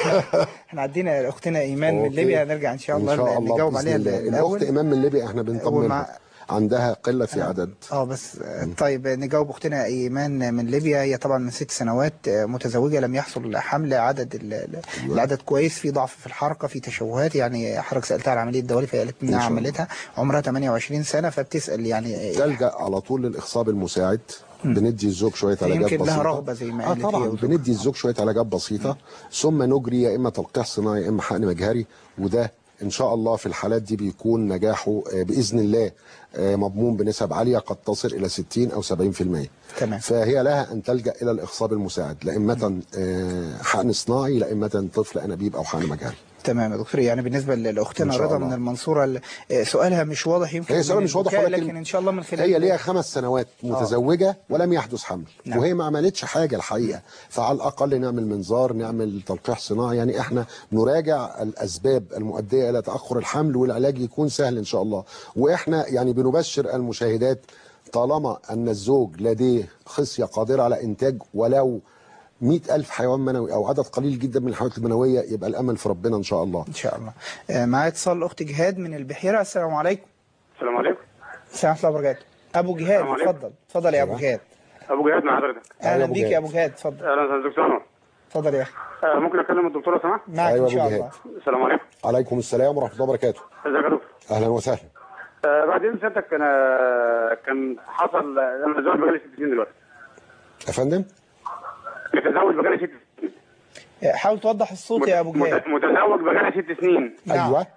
احنا عدينا اختنا ايمان من أوكي. ليبيا هنرجع ان شاء الله, ان شاء الله نجاوب بإذن عليها الله. الاول الاخت ايمان من ليبيا احنا بنطمنها ومع- عندها قله في عدد اه بس آه، طيب آه، نجاوب اختنا ايمان من ليبيا هي طبعا من ست سنوات آه، متزوجه لم يحصل حمل عدد ال- ال- العدد كويس في ضعف في الحركه في تشوهات يعني حضرتك سالتها على عمليه دوالي فهي قالت إن انها شاء الله. عملتها عمرها 28 سنه فبتسال يعني آه، تلجا على طول للاخصاب المساعد بندي الزوج شويه علاجات يمكن بسيطه لها رغبه زي ما اه قالت طبعا هي بندي الزوج شويه علاجات بسيطه ثم نجري يا اما تلقيح صناعي يا اما حقن مجهري وده ان شاء الله في الحالات دي بيكون نجاحه آه، باذن الله آه، مضمون بنسب عاليه قد تصل الى 60 او 70% تمام فهي لها ان تلجا الى الاخصاب المساعد لا اما آه، حقن صناعي لا اما طفل انابيب او حقن مجهري تمام يا دكتور يعني بالنسبه إن لاختنا شاء رضا الله. من المنصوره ال- آه، سؤالها مش واضح يمكن هي من سؤال مش واضح البكاء، ولكن لكن ان شاء الله من خلال هي ليها خمس سنوات متزوجة ولم يحدث حمل نعم. وهي ما عملتش حاجة الحقيقة فعلى الأقل نعمل منظار نعمل تلقيح صناعي يعني احنا نراجع الأسباب المؤدية إلى تأخر الحمل والعلاج يكون سهل إن شاء الله وإحنا يعني بنبشر المشاهدات طالما أن الزوج لديه خصية قادرة على إنتاج ولو مئة ألف حيوان منوي أو عدد قليل جدا من الحيوانات المنوية يبقى الأمل في ربنا إن شاء الله ان شاء الله آه، معايا اتصال الاخت جهاد من البحيره السلام عليكم السلام عليكم السلام ورحمه الله وبركاته ابو جهاد السلام عليكم. اتفضل اتفضل يا ابو جهاد ابو جهاد مع حضرتك اهلا بيك يا ابو جهاد اتفضل اهلا وسهلا دكتور انور اتفضل يا اخي آه، ممكن اكلم الدكتور لو سمحت معك أيوة ان أبو شاء جهاد. الله السلام عليكم عليكم السلام ورحمة الله وبركاته ازيك يا دكتور أهلا وسهلا آه، بعد اذن سيادتك انا كان حصل انا متزوج بقالي ست سنين دلوقتي يا فندم متزوج بقالي ست سنين آه، حاول توضح الصوت يا ابو جهاد مت- متزوج بقالي ست سنين نعم. أيوة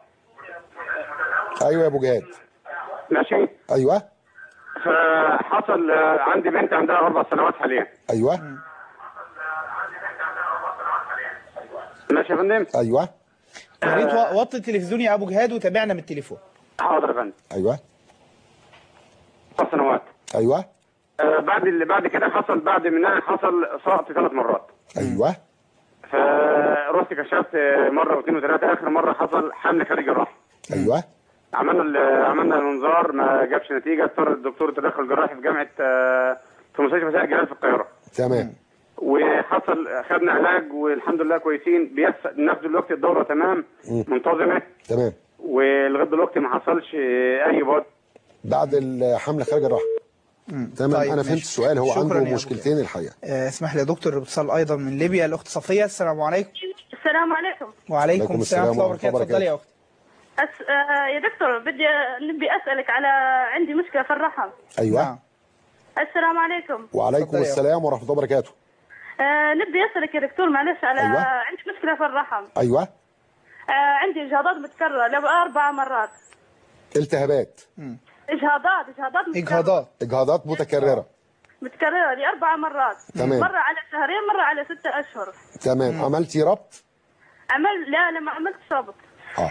أيوة يا أبو جهاد ماشي أيوة فحصل آه، عندي بنت عندها اربع سنوات حاليا أيوة ماشي يا فندم أيوة يا ريت و- وطي التلفزيون يا ابو جهاد وتابعنا من التليفون حاضر يا فندم أيوة اربع سنوات أيوة آه، بعد اللي بعد كده حصل بعد منها حصل سقط ثلاث مرات أيوة فرحت كشفت مره واثنين وثلاثه اخر مره حصل حمل خارج الرحم أيوة عملنا ال- عملنا المنظار ما جابش نتيجه اضطر الدكتور تدخل جراحي في جامعه آه، في مستشفى سيد جلال في القاهره تمام وحصل خدنا علاج والحمد لله كويسين بيحصل نفس دلوقتي الدوره تمام مم. منتظمه تمام ولغايه دلوقتي ما حصلش اي بود بعد الحمل خارج الرحم تمام طيب، أنا فهمت ماشي. السؤال هو شكراً يا عنده أبو مشكلتين الحقيقة آه، اسمح لي يا دكتور اتصال ايضا من ليبيا الاخت صفيه السلام عليكم السلام عليكم وعليكم عليكم السلام السلام ورحمه الله ورحمة الله وبركاته اتفضلي يا اخت أس... آه يا دكتور بدي نبي اسالك على عندي مشكله في الرحم أيوة السلام عليكم وعليكم اتفضلي يا السلام ورحمة الله وبركاته آه نبي اسالك يا دكتور معلش على أيوة. عندي مشكله في الرحم أيوة آه عندي اجهاضات متكرره لاربع مرات التهابات اجهاضات اجهاضات متكررة. اجهاضات إجهاضات متكررة متكرره لاربع مرات تمام. مره على شهرين مره على ستة اشهر تمام عملتي ربط عمل لا لا ما عملتش ربط اه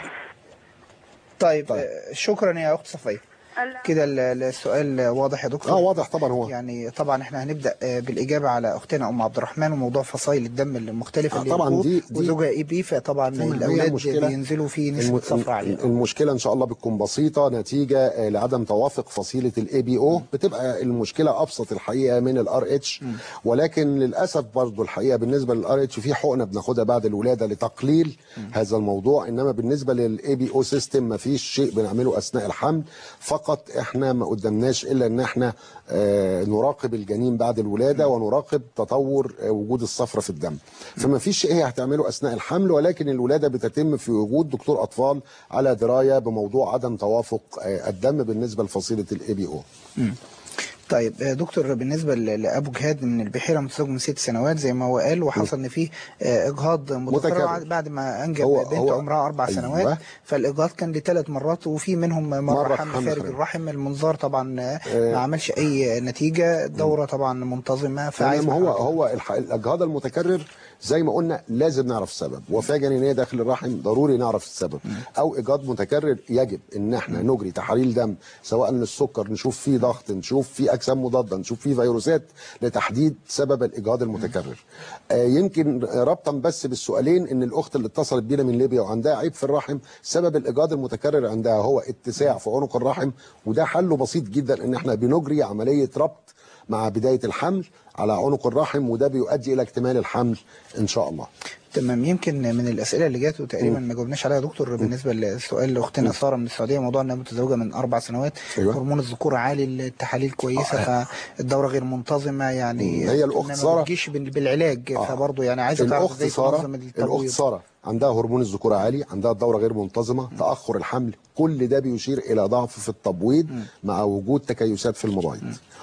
طيب, آه، شكرا يا اخت صفيه ال- كده ال- السؤال واضح يا دكتور اه واضح طبعا هو يعني طبعا احنا هنبدا آه، بالاجابه على اختنا ام عبد الرحمن وموضوع فصائل الدم المختلفه آه، اللي طبعاً يلقوه دي- دي- وزوجها اي بي فطبعا هي الاولاد المشكلة بينزلوا في نسبه الم- صفرة عاليه المشكله ان شاء الله بتكون بسيطه نتيجه آه، لعدم توافق فصيله الاي بي او بتبقى المشكله ابسط الحقيقه من الار اتش ولكن للاسف برضو الحقيقه بالنسبه للار اتش في حقنه بناخدها بعد الولاده لتقليل هذا الموضوع انما بالنسبه للاي بي او سيستم ما فيش شيء بنعمله اثناء الحمل فقط احنا ما قدامناش الا ان احنا آه، نراقب الجنين بعد الولاده ونراقب تطور آه، وجود الصفرة في الدم فما فيش شيء هي هتعمله اثناء الحمل ولكن الولاده بتتم في وجود دكتور اطفال على درايه بموضوع عدم توافق آه، الدم بالنسبه لفصيله الاي بي او طيب آه، دكتور بالنسبه ل- لابو جهاد من البحيره متزوج من ست سنوات زي ما هو قال وحصل ان فيه آه، اجهاض متكرر متكرر. بعد ما انجب هو- بنت هو- عمرها اربع أيوة. سنوات فالاجهاض كان لثلاث مرات وفي منهم مره, مرة حمل حمل خارج خارج. الرحم المنظار طبعا آه، آه. ما عملش اي نتيجه الدوره طبعا منتظمه فعايز تمام هو هو الح- الاجهاض المتكرر زي ما قلنا لازم نعرف السبب وفاه جنينيه داخل الرحم ضروري نعرف السبب او اجهاض متكرر يجب ان احنا نجري تحاليل دم سواء للسكر نشوف فيه ضغط نشوف فيه اجسام مضاده نشوف فيه فيروسات لتحديد سبب الاجهاض المتكرر آه يمكن ربطا بس بالسؤالين ان الاخت اللي اتصلت بينا من ليبيا وعندها عيب في الرحم سبب الاجهاض المتكرر عندها هو اتساع في عنق الرحم وده حله بسيط جدا ان احنا بنجري عمليه ربط مع بدايه الحمل على عنق الرحم وده بيؤدي الى اكتمال الحمل ان شاء الله تمام يمكن من الاسئله اللي جات وتقريبا ما جاوبناش عليها يا دكتور بالنسبه لسؤال لاختنا ساره من السعوديه موضوع انها متزوجه من اربع سنوات أيوة. هرمون الذكوره عالي التحاليل كويسه فالدوره غير منتظمه يعني هي الأخت إنما سارة- ما بتجيش بال- بالعلاج فبرضه يعني عايزه تعرف الاخت ازاي ساره تنظم الاخت التبويض ساره عندها هرمون الذكوره عالي عندها الدوره غير منتظمه تاخر الحمل كل ده بيشير الى ضعف في التبويض مع وجود تكيسات في المبايض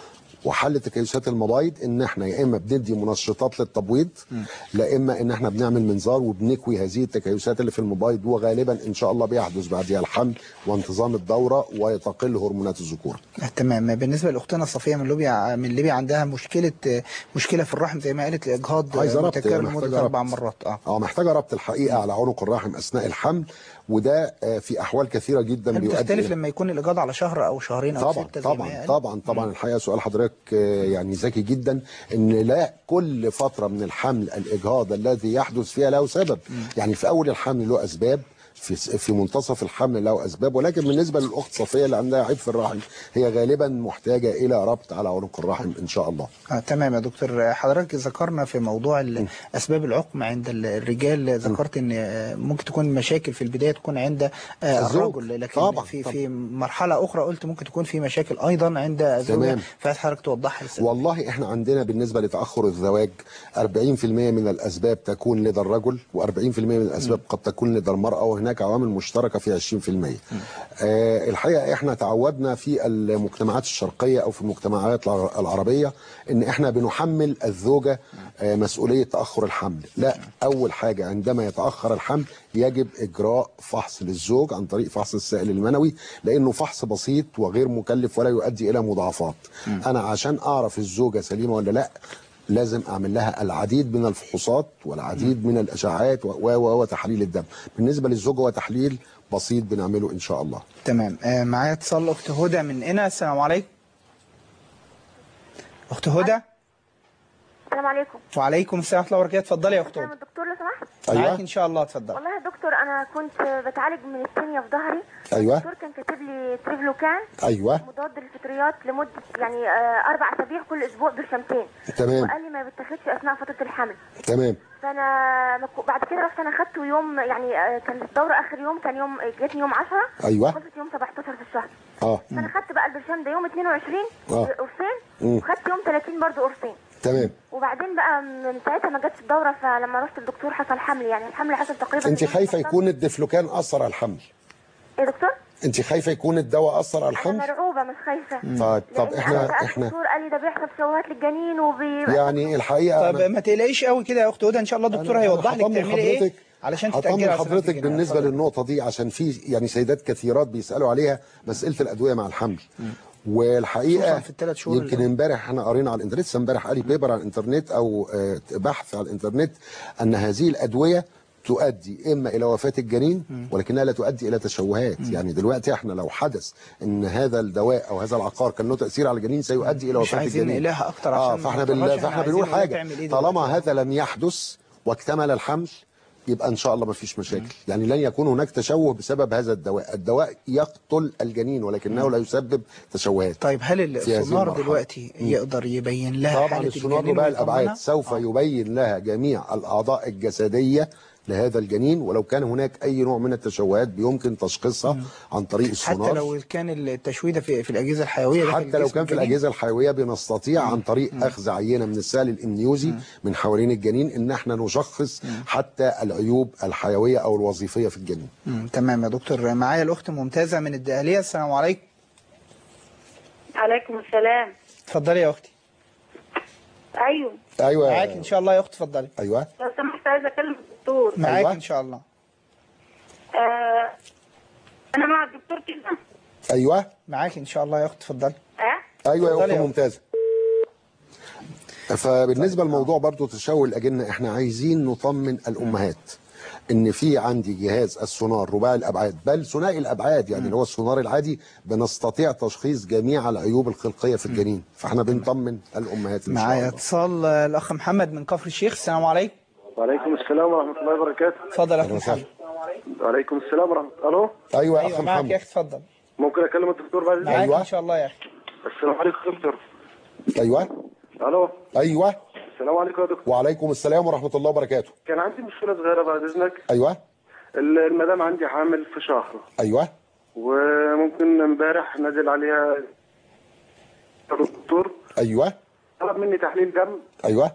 وحل تكيسات المبايض ان احنا يا اما بندي منشطات للتبويض لا اما ان احنا بنعمل منظار وبنكوي هذه التكيسات اللي في المبايض وغالبا ان شاء الله بيحدث بعدها الحمل وانتظام الدوره وتقل هرمونات الذكوره تمام بالنسبه لاختنا صفيه من ليبيا من ليبيا عندها مشكله مشكله في الرحم زي ما قالت الاجهاض عايزه ربط متكرر محتاجة لمده اربع ربط. مرات اه اه محتاجه ربط الحقيقه على عنق الرحم اثناء الحمل وده آه، في احوال كثيره جدا هل بيؤدي بتختلف إلى- لما يكون الاجهاض على شهر او شهرين او طبعا سته زي ما طبعا قال؟ طبعا طبعا الحقيقه سؤال حضرتك آه، يعني ذكي جدا ان لا كل فتره من الحمل الاجهاض الذي يحدث فيها له سبب يعني في اول الحمل له اسباب في في منتصف الحمل له اسباب ولكن بالنسبه للاخت صفيه اللي عندها عيب في الرحم هي غالبا محتاجه الى ربط على عنق الرحم ان شاء الله آه تمام يا دكتور حضرتك ذكرنا في موضوع ال- اسباب العقم عند ال- الرجال ذكرت ان آه، ممكن تكون مشاكل في البدايه تكون عند آه، الزوج. الرجل لكن طبعا، في طبعا. في مرحله اخرى قلت ممكن تكون في مشاكل ايضا عند الزوجه تمام. فعايز حضرتك توضح لي السبب. والله احنا عندنا بالنسبه لتاخر الزواج 40% من الاسباب تكون لدى الرجل و40% من الاسباب قد تكون لدى المراه وهناك عوامل مشتركه في 20% آه الحقيقه احنا تعودنا في المجتمعات الشرقيه او في المجتمعات الع- العربيه ان احنا بنحمل الزوجه آه مسؤوليه تاخر الحمل لا اول حاجه عندما يتاخر الحمل يجب اجراء فحص للزوج عن طريق فحص السائل المنوي لانه فحص بسيط وغير مكلف ولا يؤدي الى مضاعفات انا عشان اعرف الزوجه سليمه ولا لا لازم اعمل لها العديد من الفحوصات والعديد من الاشعاعات و- و- و- وتحليل الدم بالنسبه للزوجه هو تحليل بسيط بنعمله ان شاء الله تمام آه معايا اتصال اخت هدى من هنا السلام عليكم اخت هدى السلام عليكم وعليكم السلام ورحمه الله وبركاته اتفضلي يا اخت كلام هدى الدكتور لو سمحت أيوة. معاك ان شاء الله اتفضلي والله يا دكتور انا كنت بتعالج من التانية في ظهري أيوة. الدكتور كان كاتب لي تريفلوكان ايوه مضاد للفطريات لمده يعني آه، اربع اسابيع كل اسبوع برشامتين تمام. وقال لي ما بيتاخدش اثناء فتره الحمل تمام فانا ما كو- بعد كده رحت انا خدته يوم يعني آه، كان الدوره اخر يوم كان يوم جاتني يوم 10 أيوة. خلصت يوم 17 في الشهر اه فانا خدت بقى البرشام ده يوم 22 آه. قرصين مم. وخدت يوم 30 برضه قرصين تمام وبعدين بقى من ساعتها ما جاتش الدوره فلما رحت الدكتور حصل حمل يعني الحمل حصل تقريبا انت في يوم خايفه 16. يكون الدفلوكان اثر على الحمل ايه يا دكتور؟ انت خايفه يكون الدواء اثر على انا الحمل مرعوبه مش خايفه طيب طب لأن احنا أنا سألت احنا الدكتور قال لي ده بيحصل تشوهات للجنين وبي يعني الحقيقه طب أنا- ما تقلقيش قوي كده يا اخت هدى ان شاء الله الدكتور أنا هيوضح لك هطمن تعملي ايه حضرتك- علشان هطمن تتاجلي على سنة حضرتك الجنين. بالنسبه اتفضل. للنقطه دي عشان في يعني سيدات كثيرات بيسالوا عليها مساله الادويه مع الحمل والحقيقه خصوصاً في الثلاث شهور يمكن اللي- امبارح احنا قرينا على الانترنت لسه امبارح قالي بيبر على الانترنت او آه، بحث على الانترنت ان هذه الادويه تؤدي اما الى وفاه الجنين ولكنها لا تؤدي الى تشوهات يعني دلوقتي احنا لو حدث ان هذا الدواء او هذا العقار كان له تاثير على الجنين سيؤدي الى مش وفاه عايزين الجنين نقلها أكتر اه عشان ما فاحنا نطولش، بال... احنا فاحنا بنقول عايزين نقول حاجه تعمل إيه طالما دلوقتي. هذا لم يحدث واكتمل الحمل يبقى ان شاء الله ما فيش مشاكل يعني لن يكون هناك تشوه بسبب هذا الدواء الدواء يقتل الجنين ولكنه لا يسبب تشوهات طيب هل في هذه السونار المرحلة. دلوقتي يقدر يبين لها طبعا حالة السونار الجنين رباعي ويطمنها؟ الابعاد سوف يبين لها جميع الاعضاء الجسديه لهذا الجنين ولو كان هناك اي نوع من التشوهات بيمكن تشخيصها عن طريق السونار حتى لو كان التشويه في, في الاجهزه الحيويه داخل حتى لو الجسم كان في الجنين؟ الاجهزه الحيويه بنستطيع عن طريق اخذ عينه من السائل الامنيوزي من حوالين الجنين ان احنا نشخص حتى العيوب الحيويه او الوظيفيه في الجنين مم. تمام يا دكتور معايا الاخت ممتازه من الدقهليه السلام عليكم عليكم السلام اتفضلي يا اختي ايوه ايوه معاك ان شاء الله يا اخت اتفضلي ايوه لو سمحت عايزه اكلم الدكتور معاك أيوة. ان شاء الله آه انا مع الدكتور كده ايوه معاك ان شاء الله يا اخت اتفضلي اه ايوه يا اتفضلي اخت يا أخت. ممتازه فبالنسبه لموضوع برضو تشوه الاجنه احنا عايزين نطمن الامهات ان في عندي جهاز السونار رباعي الابعاد بل ثنائي الابعاد يعني اللي هو السونار العادي بنستطيع تشخيص جميع العيوب الخلقيه في الجنين فاحنا بنطمن الامهات ان شاء معايا الله اتصال آه، الاخ محمد من كفر الشيخ السلام عليكم وعليكم السلام ورحمة الله وبركاته اتفضل يا اخ محمد وعليكم السلام ورحمة الله ألو ايوه يا ايوه اخ معاك يا محمد اخي اتفضل ممكن أكلم الدكتور بعد إذنك؟ معاك ان شاء الله يا اخي السلام عليكم دكتور ايوه الو ايوه السلام عليكم يا دكتور وعليكم السلام ورحمه الله وبركاته كان عندي مشكله صغيره بعد اذنك ايوه ال- المدام عندي حامل في شهر ايوه وممكن امبارح نزل عليها الدكتور ايوه طلب مني تحليل دم ايوه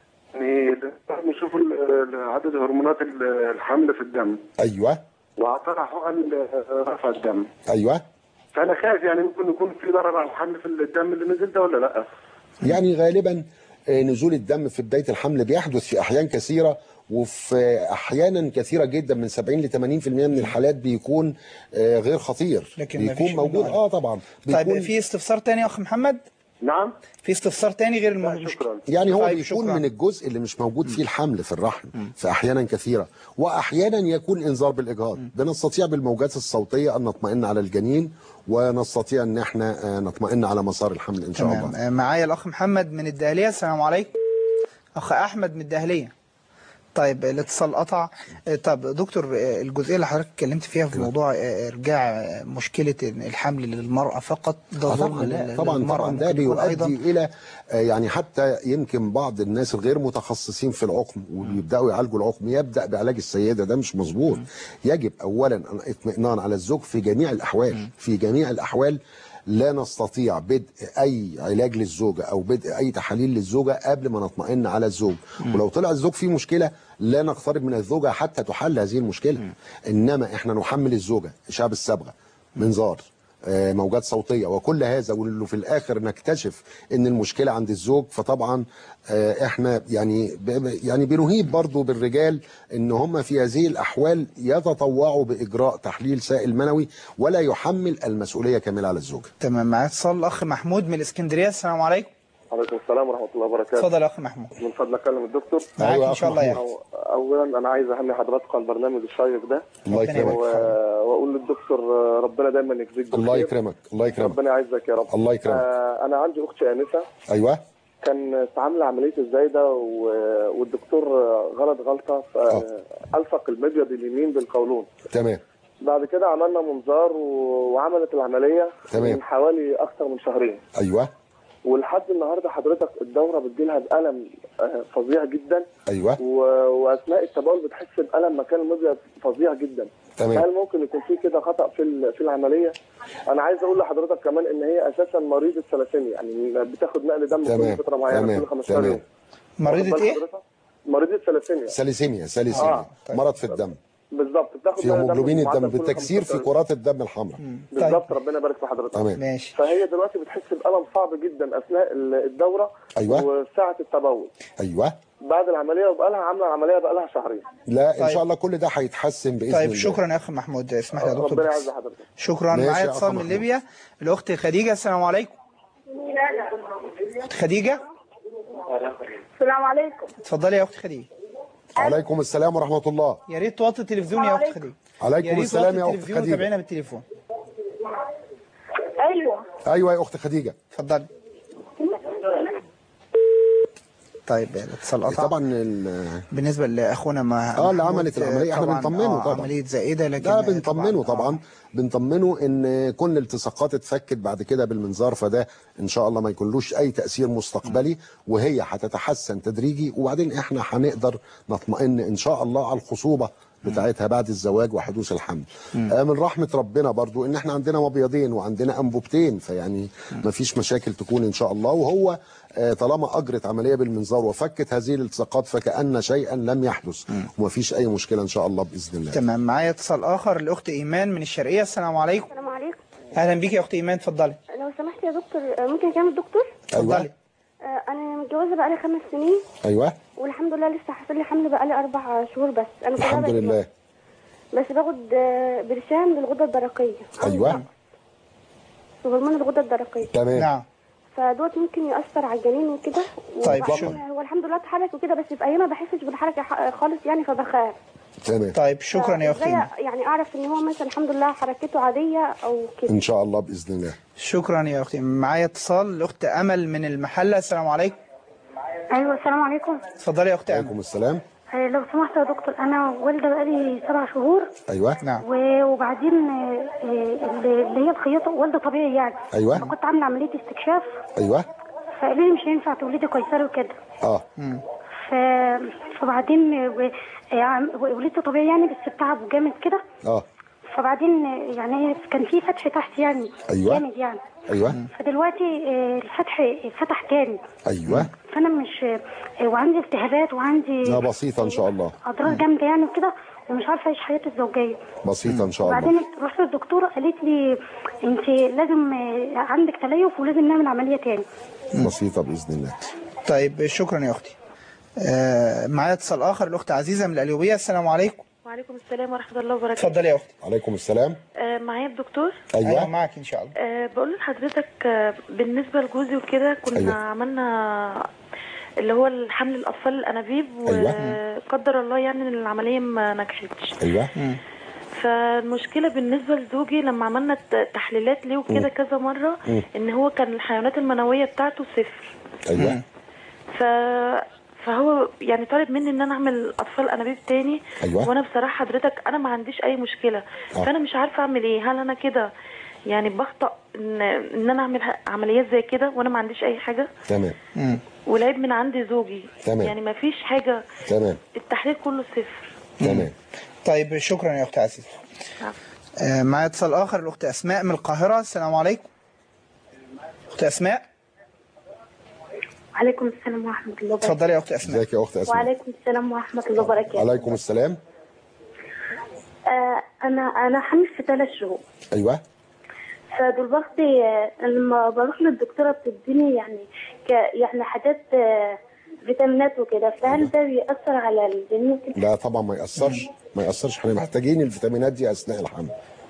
يعني نشوف ال- عدد هرمونات ال- الحمل في الدم ايوه واعطاها حقن رفع الدم ايوه فانا خايف يعني ممكن يكون في ضرر على الحمل في الدم اللي نزل ده ولا لا يعني غالبا آه، نزول الدم في بدايه الحمل بيحدث في احيان كثيره وفي احيانا كثيره جدا من 70 ل 80% من الحالات بيكون آه، غير خطير لكن ما بيكون فيش موجود منه اه طبعا طيب بيكون في استفسار تاني يا اخ محمد نعم في استفسار تاني غير المشكله يعني هو طيب بيكون شكراً. من الجزء اللي مش موجود فيه الحمل في الرحم في احيانا كثيره واحيانا يكون انذار بالاجهاض بنستطيع بالموجات الصوتيه ان نطمئن على الجنين ونستطيع ان احنا آه، نطمئن على مسار الحمل ان شاء الله تمام آه، معايا الاخ محمد من الدهليه السلام عليكم اخ احمد من الدهليه طيب الاتصال قطع آه، طب دكتور آه، الجزئيه اللي حضرتك اتكلمت فيها في موضوع آه، ارجاع آه، مشكله الحمل للمراه فقط ده آه ظلم طبعا لا لل- طبعا للمرأة طبعا ده ممكن يكون بيؤدي ايضا الى آه، يعني حتى يمكن بعض الناس الغير متخصصين في العقم وبيبداوا يعالجوا العقم يبدا بعلاج السيده ده مش مظبوط يجب اولا اطمئنان على الزوج في جميع الاحوال في جميع الاحوال لا نستطيع بدء اي علاج للزوجه او بدء اي تحاليل للزوجه قبل ما نطمئن على الزوج ولو طلع الزوج فيه مشكله لا نقترب من الزوجه حتى تحل هذه المشكله انما احنا نحمل الزوجه اشعه الصبغه منظار آه، موجات صوتيه وكل هذا واللي في الاخر نكتشف ان المشكله عند الزوج فطبعا آه، احنا يعني ب- يعني بنهيب برضو بالرجال ان هم في هذه الاحوال يتطوعوا باجراء تحليل سائل منوي ولا يحمل المسؤوليه كامله على الزوج تمام معايا اتصال الاخ محمود من الاسكندريه السلام عليكم وعليكم السلام ورحمه الله وبركاته اتفضل يا اخ محمود من فضلك اكلم الدكتور معاك أيوة إن شاء الله يا أخي. أو- اولا انا عايز اهني حضراتكم على البرنامج الشيق ده الله يكرمك. و... واقول للدكتور آه، ربنا دايما يجزيك بالخير الله يكرمك الله يكرمك ربنا يعزك يا رب الله يكرمك. آه انا عندي اختي انسه ايوه كان عامله عمليه الزايده و... والدكتور آه، غلط غلطه ف- الصق المبيض اليمين بالقولون تمام بعد كده عملنا منظار و... وعملت العمليه تمام. من حوالي اكثر من شهرين ايوه ولحد النهارده حضرتك الدوره بتجيلها بالم آه، فظيع جدا ايوه و... واثناء التبول بتحس بالم مكان المبيض فظيع جدا تمام. هل ممكن يكون في كده خطا في ال- في العمليه انا عايز اقول لحضرتك كمان ان هي اساسا مريضه ثلاسيميا يعني بتاخد نقل دم تمام. كل فتره معينه تمام. كل 15 تمام. يوم مريضة واخد بال إيه؟ حضرتك؟ مريضه ثلاسيميا ساليسيميا ساليسيميا آه. مرض في الدم بالظبط بتاخد في نقل دم هيموجلوبين معدل الدم كل بالتكسير في 15 كرات الدم الحمراء بالظبط ربنا يبارك في حضرتك تمام. ماشي فهي دلوقتي بتحس بالم صعب جدا اثناء ال- الدوره أيوة. وساعه التبول ايوه بعد العمليه وبقى لها عامله العمليه بقى لها شهرين لا ان طيب. شاء الله كل ده هيتحسن باذن طيب الله شكرا يا اخ محمود اسمح لي يا دكتور ربنا بس. يعز حضرتك شكرا ماشي معايا يا أخ اتصال من محمود. ليبيا الاخت خديجه السلام عليكم اخت خديجه السلام عليكم اتفضلي يا اخت خديجه عليكم السلام ورحمه الله يا ريت توطي التلفزيون يا اخت خديجه عليكم يا ريت السلام توطي يا أخت التلفزيون خديجة. وتابعينا بالتليفون ايوه ايوه يا اخت خديجه اتفضلي طيب الاتصال قطع طبعا ال- بالنسبه لاخونا ما اه اللي محمود، عملت العمليه احنا طبعاً، بنطمنه آه، طبعا عمليه زائده لكن ده بنطمنه طبعا بنطمنه ان كل الالتصاقات اتفكت بعد كده بالمنظار فده ان شاء الله ما يكونلوش اي تاثير مستقبلي وهي هتتحسن تدريجي وبعدين احنا هنقدر نطمئن ان شاء الله على الخصوبه بتاعتها بعد الزواج وحدوث الحمل آه من رحمه ربنا برضو ان احنا عندنا مبيضين وعندنا انبوبتين فيعني ما فيش مشاكل تكون ان شاء الله وهو آه طالما اجرت عمليه بالمنظار وفكت هذه الالتصاقات فكان شيئا لم يحدث وما فيش اي مشكله ان شاء الله باذن الله تمام معايا اتصال اخر الاخت ايمان من الشرقيه السلام عليكم السلام عليكم اهلا بيك يا اخت ايمان اتفضلي لو سمحت يا دكتور آه، ممكن اكلم الدكتور اتفضلي آه، انا متجوزه بقالي خمس سنين ايوه والحمد لله لسه حاصل لي حمل بقالي اربع شهور بس انا كلها الحمد بس- لله بس باخد آه، برشام للغده الدرقيه ايوه هرمون الغده الدرقيه تمام نعم فدوت ممكن ياثر على الجنين وكده طيب، وبعدين شكراً. هو الحمد لله اتحرك وكده بس في ايام ما بحسش بالحركه ح- خالص يعني فبخاف تمام طيب شكرا يا اختي فإزاي إيمان. يعني اعرف ان هو مثلا الحمد لله حركته عاديه او كده ان شاء الله باذن الله شكرا يا اختي معايا اتصال الاخت امل من المحله السلام عليكم ايوه السلام عليكم اتفضلي يا اخت امل عليكم السلام آه، لو سمحت يا دكتور انا والده بقالي سبع شهور ايوه نعم و- وبعدين آه، آه، اللي اللي هي الخياطه والده طبيعي يعني أيوة. فكنت عامله عمليه استكشاف ايوه فقالوا لي مش هينفع تولدي قيصري وكده اه ف... فبعدين و- يعني ولدت طبيعي يعني بس بتعب جامد كده اه فبعدين يعني كان في فتح تحت يعني أيوة. جامد يعني ايوه فدلوقتي آه، الفتح فتح تاني ايوه فانا مش آه، وعندي التهابات وعندي لا بسيطه ان شاء الله اضرار جامده يعني وكده ومش عارفه اعيش حياتي الزوجيه بسيطه ان شاء الله وبعدين رحت للدكتوره قالت لي انت لازم آه، عندك تليف ولازم نعمل عمليه تاني بسيطه باذن الله طيب شكرا يا اختي آه، معايا اتصال اخر الاخت عزيزه من القليوبيه السلام عليكم وعليكم السلام ورحمة الله وبركاته اتفضلي يا اختي عليكم السلام آه معايا الدكتور ايوه معاك ان شاء الله آه بقول لحضرتك آه بالنسبة لجوزي وكده كنا أيوة. عملنا اللي هو الحمل الأطفال الأنابيب أيوة. وقدر الله يعني إن العملية ما نجحتش ايوه فالمشكلة بالنسبة لزوجي لما عملنا ت- تحليلات ليه وكده مم. كذا مرة مم. إن هو كان الحيوانات المنوية بتاعته صفر ايوه ف فهو يعني طالب مني ان انا اعمل اطفال انابيب تاني أيوة. وانا بصراحه حضرتك انا ما عنديش اي مشكله آه. فانا مش عارفه اعمل ايه هل انا كده يعني بخطأ ان ان انا اعمل ه- عمليات زي كده وانا ما عنديش اي حاجه تمام والعيب من عندي زوجي تمام. يعني ما فيش حاجه تمام التحليل كله صفر تمام طيب شكرا يا اخت عزيزه آه، معايا اتصال اخر الاخت اسماء من القاهره السلام عليكم اخت اسماء وعليكم السلام ورحمة الله وبركاته اتفضلي يا اخت اسماء ازيك يا اخت اسماء وعليكم السلام ورحمة الله وبركاته عليكم السلام آه أنا أنا حامل في ثلاث شهور ايوه فدلوقتي آه، لما بروح للدكتورة بتديني يعني ك يعني حاجات آه، فيتامينات وكده فهل ده بيأثر على الجنين كده؟ لا طبعا ما ياثرش ما ياثرش احنا محتاجين الفيتامينات دي اثناء الحمل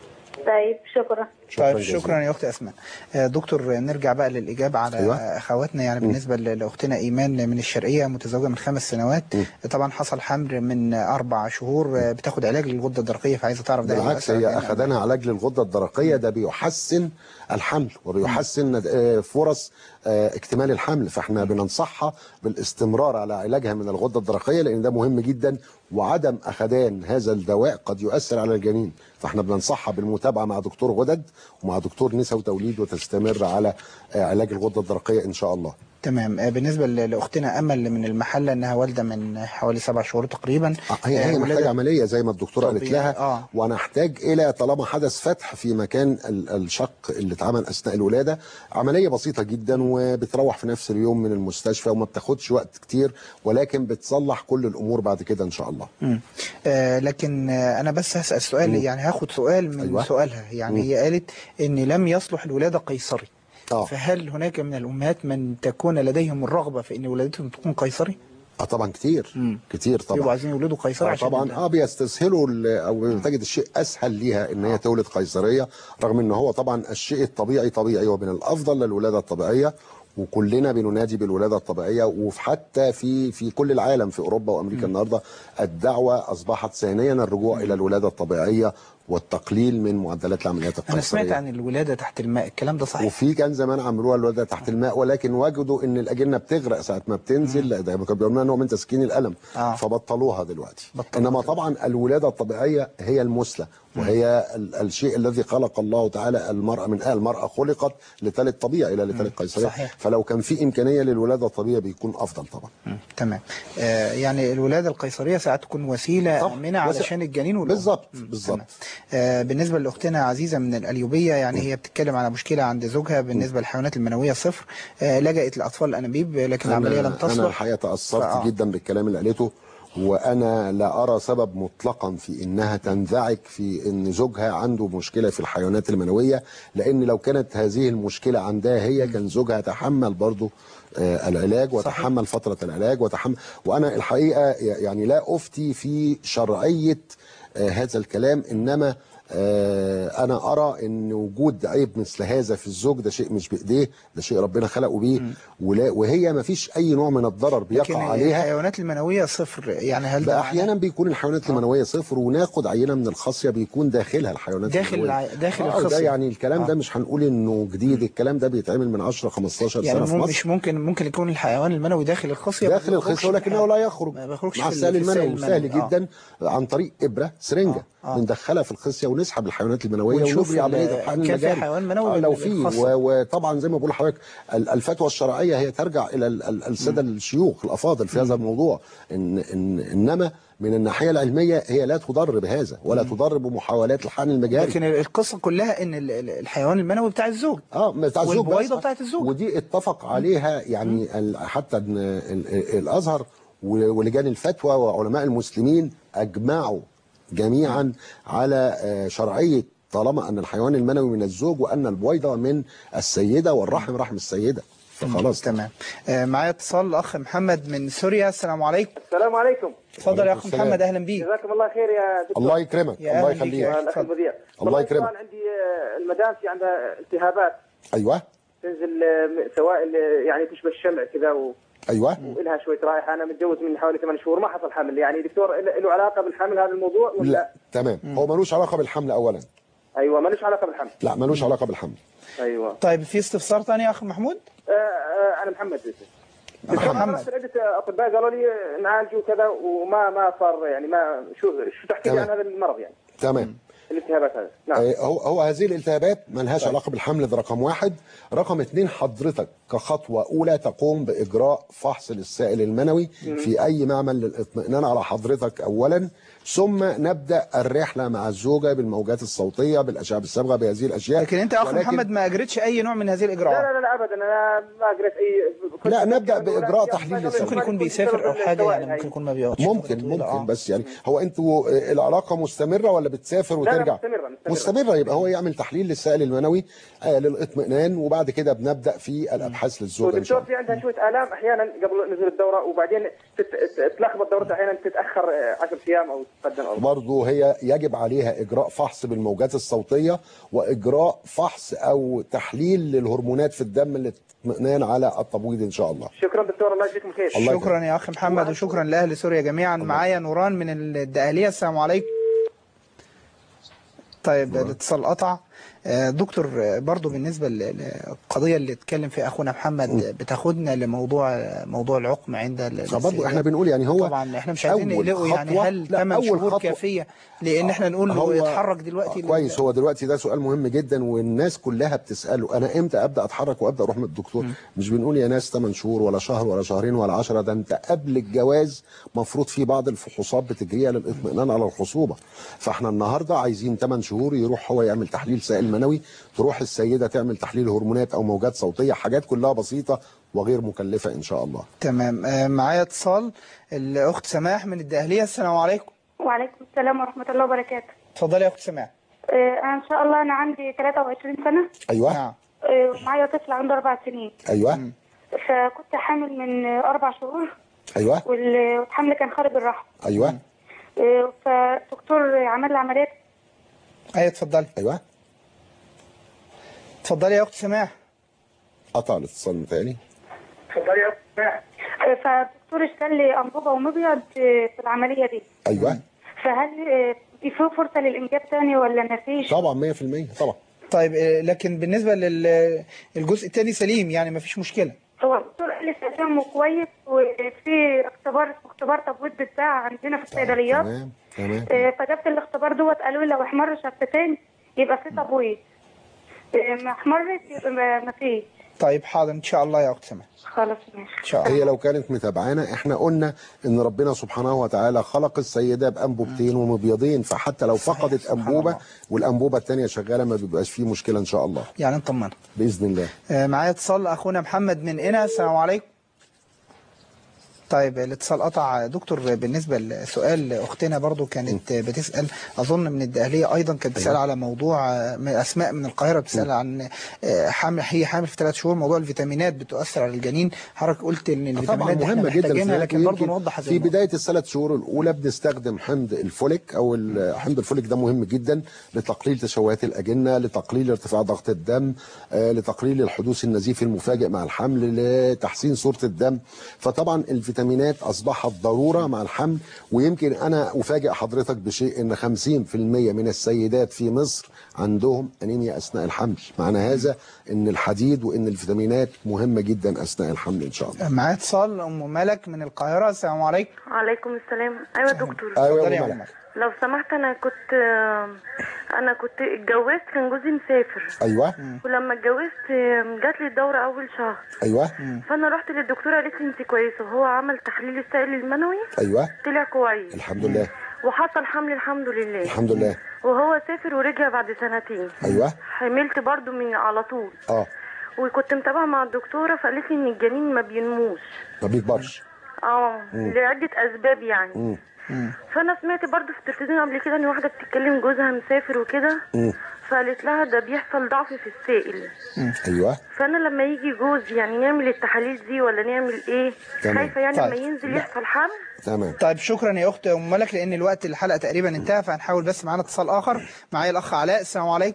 طيب شكرا طيب جزيلا. شكرا يا اخت اسماء آه، دكتور نرجع بقى للاجابه على أيوة. اخواتنا يعني بالنسبه ل- لاختنا ايمان من الشرقيه متزوجه من خمس سنوات طبعا حصل حمل من اربع شهور آه، بتاخد علاج للغده الدرقيه فعايزه تعرف ده بالعكس هيؤثر هي على اخذانها علاج للغده الدرقيه ده بيحسن الحمل وبيحسن آه، فرص آه، اكتمال الحمل فاحنا بننصحها بالاستمرار على علاجها من الغده الدرقيه لان ده مهم جدا وعدم اخذان هذا الدواء قد يؤثر على الجنين فاحنا بننصحها بالمتابعه مع دكتور غدد ومع دكتور نساء وتوليد وتستمر على آه، علاج الغده الدرقيه ان شاء الله تمام آه، بالنسبه ل- لاختنا امل من المحله انها والده من حوالي سبع شهور تقريبا هي هي آه، محتاجه ولادة- عمليه زي ما الدكتوره قالت طبيعي، لها آه. ونحتاج الى طالما حدث فتح في مكان ال- الشق اللي اتعمل اثناء الولاده عمليه بسيطه جدا وبتروح في نفس اليوم من المستشفى وما بتاخدش وقت كتير ولكن بتصلح كل الامور بعد كده ان شاء الله مم. آه لكن آه انا بس هسال سؤال مم. يعني هاخد سؤال من أيوة. أيوة. سؤالها يعني مم. هي قالت ان لم يصلح الولاده قيصري آه. فهل هناك من الامهات من تكون لديهم الرغبه في ان ولادتهم تكون قيصري؟ اه طبعا كتير مم. كتير طبعا يبقوا عايزين يولدوا قيصري آه عشان طبعا ال- اه بيستسهلوا ال- او تجد الشيء اسهل ليها ان هي تولد قيصريه رغم ان هو طبعا الشيء الطبيعي طبيعي ومن الافضل للولاده الطبيعيه وكلنا بننادي بالولاده الطبيعيه وحتى في في كل العالم في اوروبا وامريكا النهارده الدعوه اصبحت ثانيا الرجوع الى الولاده الطبيعيه والتقليل من معدلات العمليات القيصريه انا سمعت عن الولاده تحت الماء الكلام ده صحيح وفي كان زمان عملوها الولاده تحت الماء ولكن وجدوا ان الاجنه بتغرق ساعه ما بتنزل لا ده كانوا بيعملوها نوع من تسكين الالم آه. فبطلوها دلوقتي انما طبعا الولاده الطبيعيه هي المثلى وهي ال- الشيء الذي خلق الله تعالى المراه من آه المراه خلقت لتلد طبيعي لا لتلد قيصريه صحيح. فلو كان في امكانيه للولاده الطبيعيه بيكون افضل طبعا مم. تمام آه يعني الولاده القيصريه ساعات تكون وسيله امنه وس- علشان الجنين والام بالظبط بالظبط آه بالنسبه لاختنا عزيزه من القليوبيه يعني هي بتتكلم على مشكله عند زوجها بالنسبه للحيوانات المنويه صفر آه لجأت لاطفال الانابيب لكن العمليه لم انا تصلح الحقيقه تاثرت فآه. جدا بالكلام اللي قالته وانا لا ارى سبب مطلقا في انها تنزعج في ان زوجها عنده مشكله في الحيوانات المنويه لان لو كانت هذه المشكله عندها هي كان زوجها تحمل برضه آه، العلاج وتحمل فتره العلاج وتحمل وانا الحقيقه يعني لا افتي في شرعيه آه، هذا الكلام انما آه، انا ارى ان وجود عيب مثل هذا في الزوج ده شيء مش بايديه ده شيء ربنا خلقه بيه ولا وهي ما فيش اي نوع من الضرر لكن بيقع عليها الحيوانات المنويه صفر يعني هل بقى ده احيانا بيكون الحيوانات المنويه صفر وناخد عينه من الخصيه بيكون داخلها الحيوانات داخل المنويه الع- داخل آه، ده الخصية. يعني الكلام ده آه. مش هنقول انه جديد الكلام ده بيتعمل من 10 15 يعني سنه في مم- مصر مش ممكن ممكن يكون الحيوان المنوي داخل الخصيه ما داخل بيخرجش الخصيه ولكنه لا يخرج ما بيخرجش مع في السائل ال- في المنوي سهل المنوي. آه. جدا عن طريق ابره سرنجه آه. بندخلها في الخصيه ونسحب الحيوانات المنويه ونشوف ونجري ال- عمليه الحقن كان في المجاري حيوان منوي آه من لو في الخصة. و- وطبعا زي ما بقول لحضرتك ال- الفتوى الشرعيه هي ترجع الى ال- ال- الساده الشيوخ الافاضل في هذا الموضوع إن إن انما من الناحيه العلميه هي لا تضر بهذا ولا تضر بمحاولات الحقن المجاري لكن القصه كلها ان ال- ال- الحيوان المنوي بتاع الزوج اه بتاع الزوج بس. والبويضه بتاعت الزوج ودي اتفق عليها يعني ال- حتى إن ال- ال- الازهر و- ولجان الفتوى وعلماء المسلمين اجمعوا جميعا على آه، شرعيه طالما ان الحيوان المنوي من الزوج وان البويضه من السيده والرحم رحم السيده فخلاص تمام آه، معايا اتصال الاخ محمد من سوريا السلام عليكم السلام عليكم اتفضل يا اخ السلام. محمد اهلا بيك جزاكم الله خير يا دكتور الله يكرمك يا الله أهلا بيك يا يخليك أخي. الاخ المذيع الله والله يكرمك. طبعا عندي آه، المدام في عندها التهابات ايوه تنزل آه، سوائل آه، يعني تشبه الشمع كذا و... ايوه ولها شويه رائحه انا متجوز من حوالي ثمان شهور ما حصل حمل يعني دكتور له له علاقه بالحمل هذا الموضوع ولا لا تمام هو ملوش علاقه بالحمل اولا ايوه مالوش علاقه بالحمل لا ملوش علاقه بالحمل ايوه طيب في استفسار ثاني يا اخ محمود آه آه انا محمد دكتور انا رحت لعده اطباء قالوا لي نعالجه وكذا وما ما صار يعني ما شو شو تحكي لي تمام. عن هذا المرض يعني تمام الالتهابات هذا نعم آه، هو هو هذه الالتهابات ملهاش علاقه بالحمل ده رقم واحد رقم اتنين حضرتك كخطوه اولى تقوم باجراء فحص للسائل المنوي مم. في اي معمل للاطمئنان على حضرتك اولا ثم نبدا الرحله مع الزوجه بالموجات الصوتيه بالاشعه الصبغه بهذه الاشياء لكن انت يا اخ ولكن- محمد ما اجريتش اي نوع من هذه لا الاجراءات لا لا ابدا انا ما قريت اي كنت لا نبدا أقول باجراء لا، تحليل قبل- للسائل ممكن يكون بيسافر او حاجه يعني ممكن يكون ما بيقعدش ممكن ممكن بس يعني هو انتوا آه، العلاقه مستمره ولا بتسافر لا، لا، وترجع مستمرة، مستمرة. مستمره يبقى هو يعمل تحليل للسائل المنوي آه، للاطمئنان وبعد كده بنبدا في الابحاث للزوجه ان شاء ودكتور الله في عندها شويه الام احيانا قبل نزول الدوره وبعدين تت- تت- تلخبط دورتها احيانا تتاخر 10 ايام او تقدم او برضه هي يجب عليها اجراء فحص بالموجات الصوتيه واجراء فحص او تحليل للهرمونات في الدم للاطمئنان على التبويض ان شاء الله شكرا دكتور الله يجزيكم خير شكرا يا اخ محمد وشكرا لاهل سوريا جميعا معايا نوران من الدقهليه السلام عليكم طيب الاتصال قطع آه، دكتور آه، برضو بالنسبة لل- للقضية اللي اتكلم فيها أخونا محمد بتاخدنا لموضوع موضوع العقم عند ال- برضو السيدات. احنا بنقول يعني هو طبعا احنا مش عايزين أول نقلقه يعني خطوة- هل لا، 8 أول شهور خطوة- كافية لأن احنا نقول له هو- يتحرك دلوقتي آه، كويس هو دلوقتي ده سؤال مهم جدا والناس كلها بتساله انا امتى ابدا اتحرك وابدا اروح من الدكتور مش بنقول يا ناس 8 شهور ولا شهر ولا شهرين ولا 10 ده انت قبل الجواز مفروض في بعض الفحوصات بتجريها للاطمئنان على الخصوبه فاحنا النهارده عايزين 8 شهور يروح هو يعمل تحليل سائل منوي تروح السيده تعمل تحليل هرمونات او موجات صوتيه حاجات كلها بسيطه وغير مكلفه ان شاء الله تمام آه، معايا اتصال الأخت سماح من الدقهلية السلام عليكم وعليكم السلام ورحمة الله وبركاته اتفضلي يا أخت سماح آه، أنا إن شاء الله أنا عندي 23 سنة ايوه نعم آه، ومعايا طفل عنده أربع سنين ايوه فكنت حامل من آه، أربع شهور ايوه وال- والحمل كان خارج الرحم ايوه آه، فالدكتور عمل لي عمليات أيوة اتفضلي ايوه اتفضلي يا أخت سماح قطع الاتصال متهيألي اتفضلي يا آه، فالدكتور اشتغل لي أنبوبة ومبيض آه، في العملية دي ايوه فهل آه، في فرصة للإنجاب تاني ولا مفيش؟ طبعا 100% طبعا طيب آه، لكن بالنسبة للجزء الثاني سليم يعني مفيش مشكلة هو الدكتور قال لي استخدامه كويس وفي اختبار اسمه اختبار تبويض بالساعة عندنا في الصيدليات تمام تمام آه، فجبت الاختبار دوت قالوا لي لو احمر شفتين يبقى في تبويض آه، ما احمرت يبقى ما ما فيش طيب حاضر إن شاء الله يا أخت سماح خلاص ماشي إن شاء الله هي لو كانت متابعانا احنا قلنا ان ربنا سبحانه وتعالى خلق السيده بانبوبتين ومبيضين فحتى لو فقدت انبوبه والانبوبه الثانيه شغاله ما بيبقاش فيه مشكله ان شاء الله يعني نطمنها باذن الله آه، معايا اتصال اخونا محمد من هنا السلام عليكم طيب الاتصال قطع دكتور بالنسبه لسؤال اختنا برضو كانت بتسال اظن من الدقهليه ايضا كانت بتسال على موضوع آه، من اسماء من القاهره بتسال عن آه، حامل هي حامل في ثلاث شهور موضوع الفيتامينات بتؤثر على الجنين حضرتك قلت ان طبعا الفيتامينات دي احنا مهمه جدا محتاجينها في لكن برضو يمكن نوضح هذا في الموضوع. بدايه الثلاث شهور الاولى بنستخدم حمض الفوليك او ال- حمض الفوليك ده مهم جدا لتقليل تشوهات الاجنه لتقليل ارتفاع ضغط الدم آه، لتقليل الحدوث النزيف المفاجئ مع الحمل لتحسين صوره الدم فطبعا الفيتامين الفيتامينات اصبحت ضروره مع الحمل ويمكن انا افاجئ حضرتك بشيء ان 50% من السيدات في مصر عندهم انيميا اثناء الحمل معنى هذا ان الحديد وان الفيتامينات مهمه جدا اثناء الحمل ان شاء الله معايا اتصال ام ملك من القاهره السلام عليكم عليكم السلام ايوه يا دكتور ايوه اتفضلي يا يا أم أم ملك. لو سمحت انا كنت انا كنت اتجوزت كان جوزي مسافر ايوه ولما اتجوزت جات لي الدوره اول شهر ايوه فانا رحت للدكتوره قالت لي انت كويسه وهو عمل تحليل السائل المنوي ايوه طلع كويس الحمد لله وحصل حمل الحمد لله الحمد لله وهو سافر ورجع بعد سنتين ايوه حملت برضو من على طول اه وكنت متابعه مع الدكتوره فقالت لي ان الجنين ما بينموش ما بيكبرش اه مم. لعده اسباب يعني مم. فانا سمعت برضو في التلفزيون قبل كده ان واحده بتتكلم جوزها مسافر وكده مم. فقالت لها ده بيحصل ضعف في السائل ايوه فانا لما يجي جوزي يعني نعمل التحاليل دي ولا نعمل ايه تمام. خايفه يعني طيب. لما ينزل لا. يحصل حمل تمام طيب شكرا يا اخت ام ملك لان الوقت الحلقه تقريبا انتهى فهنحاول بس معانا اتصال اخر معايا الاخ علاء السلام عليكم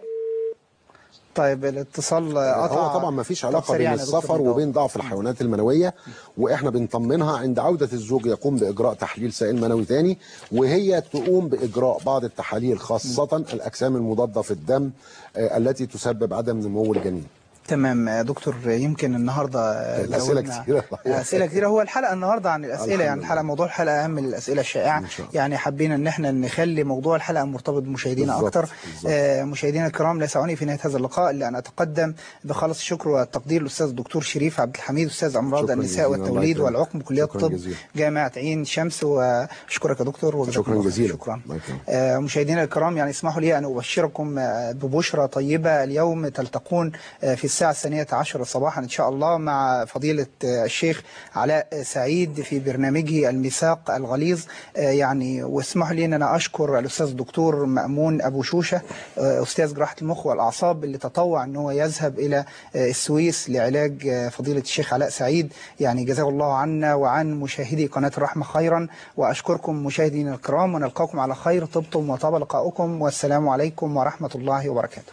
طيب الاتصال قطع هو طبعا ما فيش طب علاقه سريعاً بين يا دكتور السفر مدعو. وبين ضعف الحيوانات المنويه واحنا بنطمنها عند عوده الزوج يقوم باجراء تحليل سائل منوي تاني وهي تقوم باجراء بعض التحاليل خاصه الاجسام المضاده في الدم آه، التي تسبب عدم نمو الجنين تمام يا دكتور يمكن النهارده الأسئلة زودنا- كتيرة. اسئله كتيره هو الحلقه النهارده عن الاسئله الحمد يعني الحلقه موضوع الحلقه اهم من الاسئله الشائعه يعني حبينا ان احنا نخلي موضوع الحلقه مرتبط بمشاهدينا بالظبط، اكتر آه مشاهدينا الكرام لا يسعني في نهايه هذا اللقاء الا ان اتقدم بخالص الشكر والتقدير للاستاذ الدكتور شريف عبد الحميد استاذ امراض شكراً النساء جزيلاً، الله والتوليد يكرمك. والعقم كليه شكراً الطب جزيلاً. جامعه عين شمس واشكرك يا دكتور وجزاكم شكرا الله خير. جزيلا شكرا الله يكرمك. آه، مشاهدينا الكرام يعني اسمحوا لي أن أبشركم آه، ببشرى طيبة اليوم تلتقون آه، في الساعة الثانية عشر صباحا إن شاء الله مع فضيلة آه، الشيخ علاء سعيد في برنامجه الميثاق الغليظ آه، يعني واسمحوا لي أن أنا أشكر الأستاذ الدكتور مأمون أبو شوشة آه، أستاذ جراحة المخ والأعصاب اللي تطوع أن هو يذهب إلى آه، السويس لعلاج آه، فضيلة الشيخ علاء سعيد يعني جزاه الله عنا وعن مشاهدي قناة الرحمة خيرا وأشكركم مشاهدينا الكرام ونلقاكم على خير طبتم وطاب لقاؤكم والسلام عليكم ورحمة الله وبركاته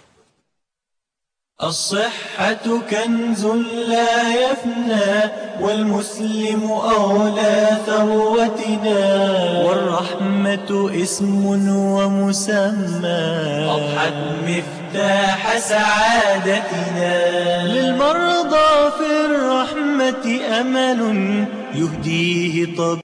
الصحة كنز لا يفنى والمسلم أولى ثروتنا والرحمة اسم ومسمى أضحت مفتاح سعادتنا للمرضى في الرحمة أمل يهديه طبيب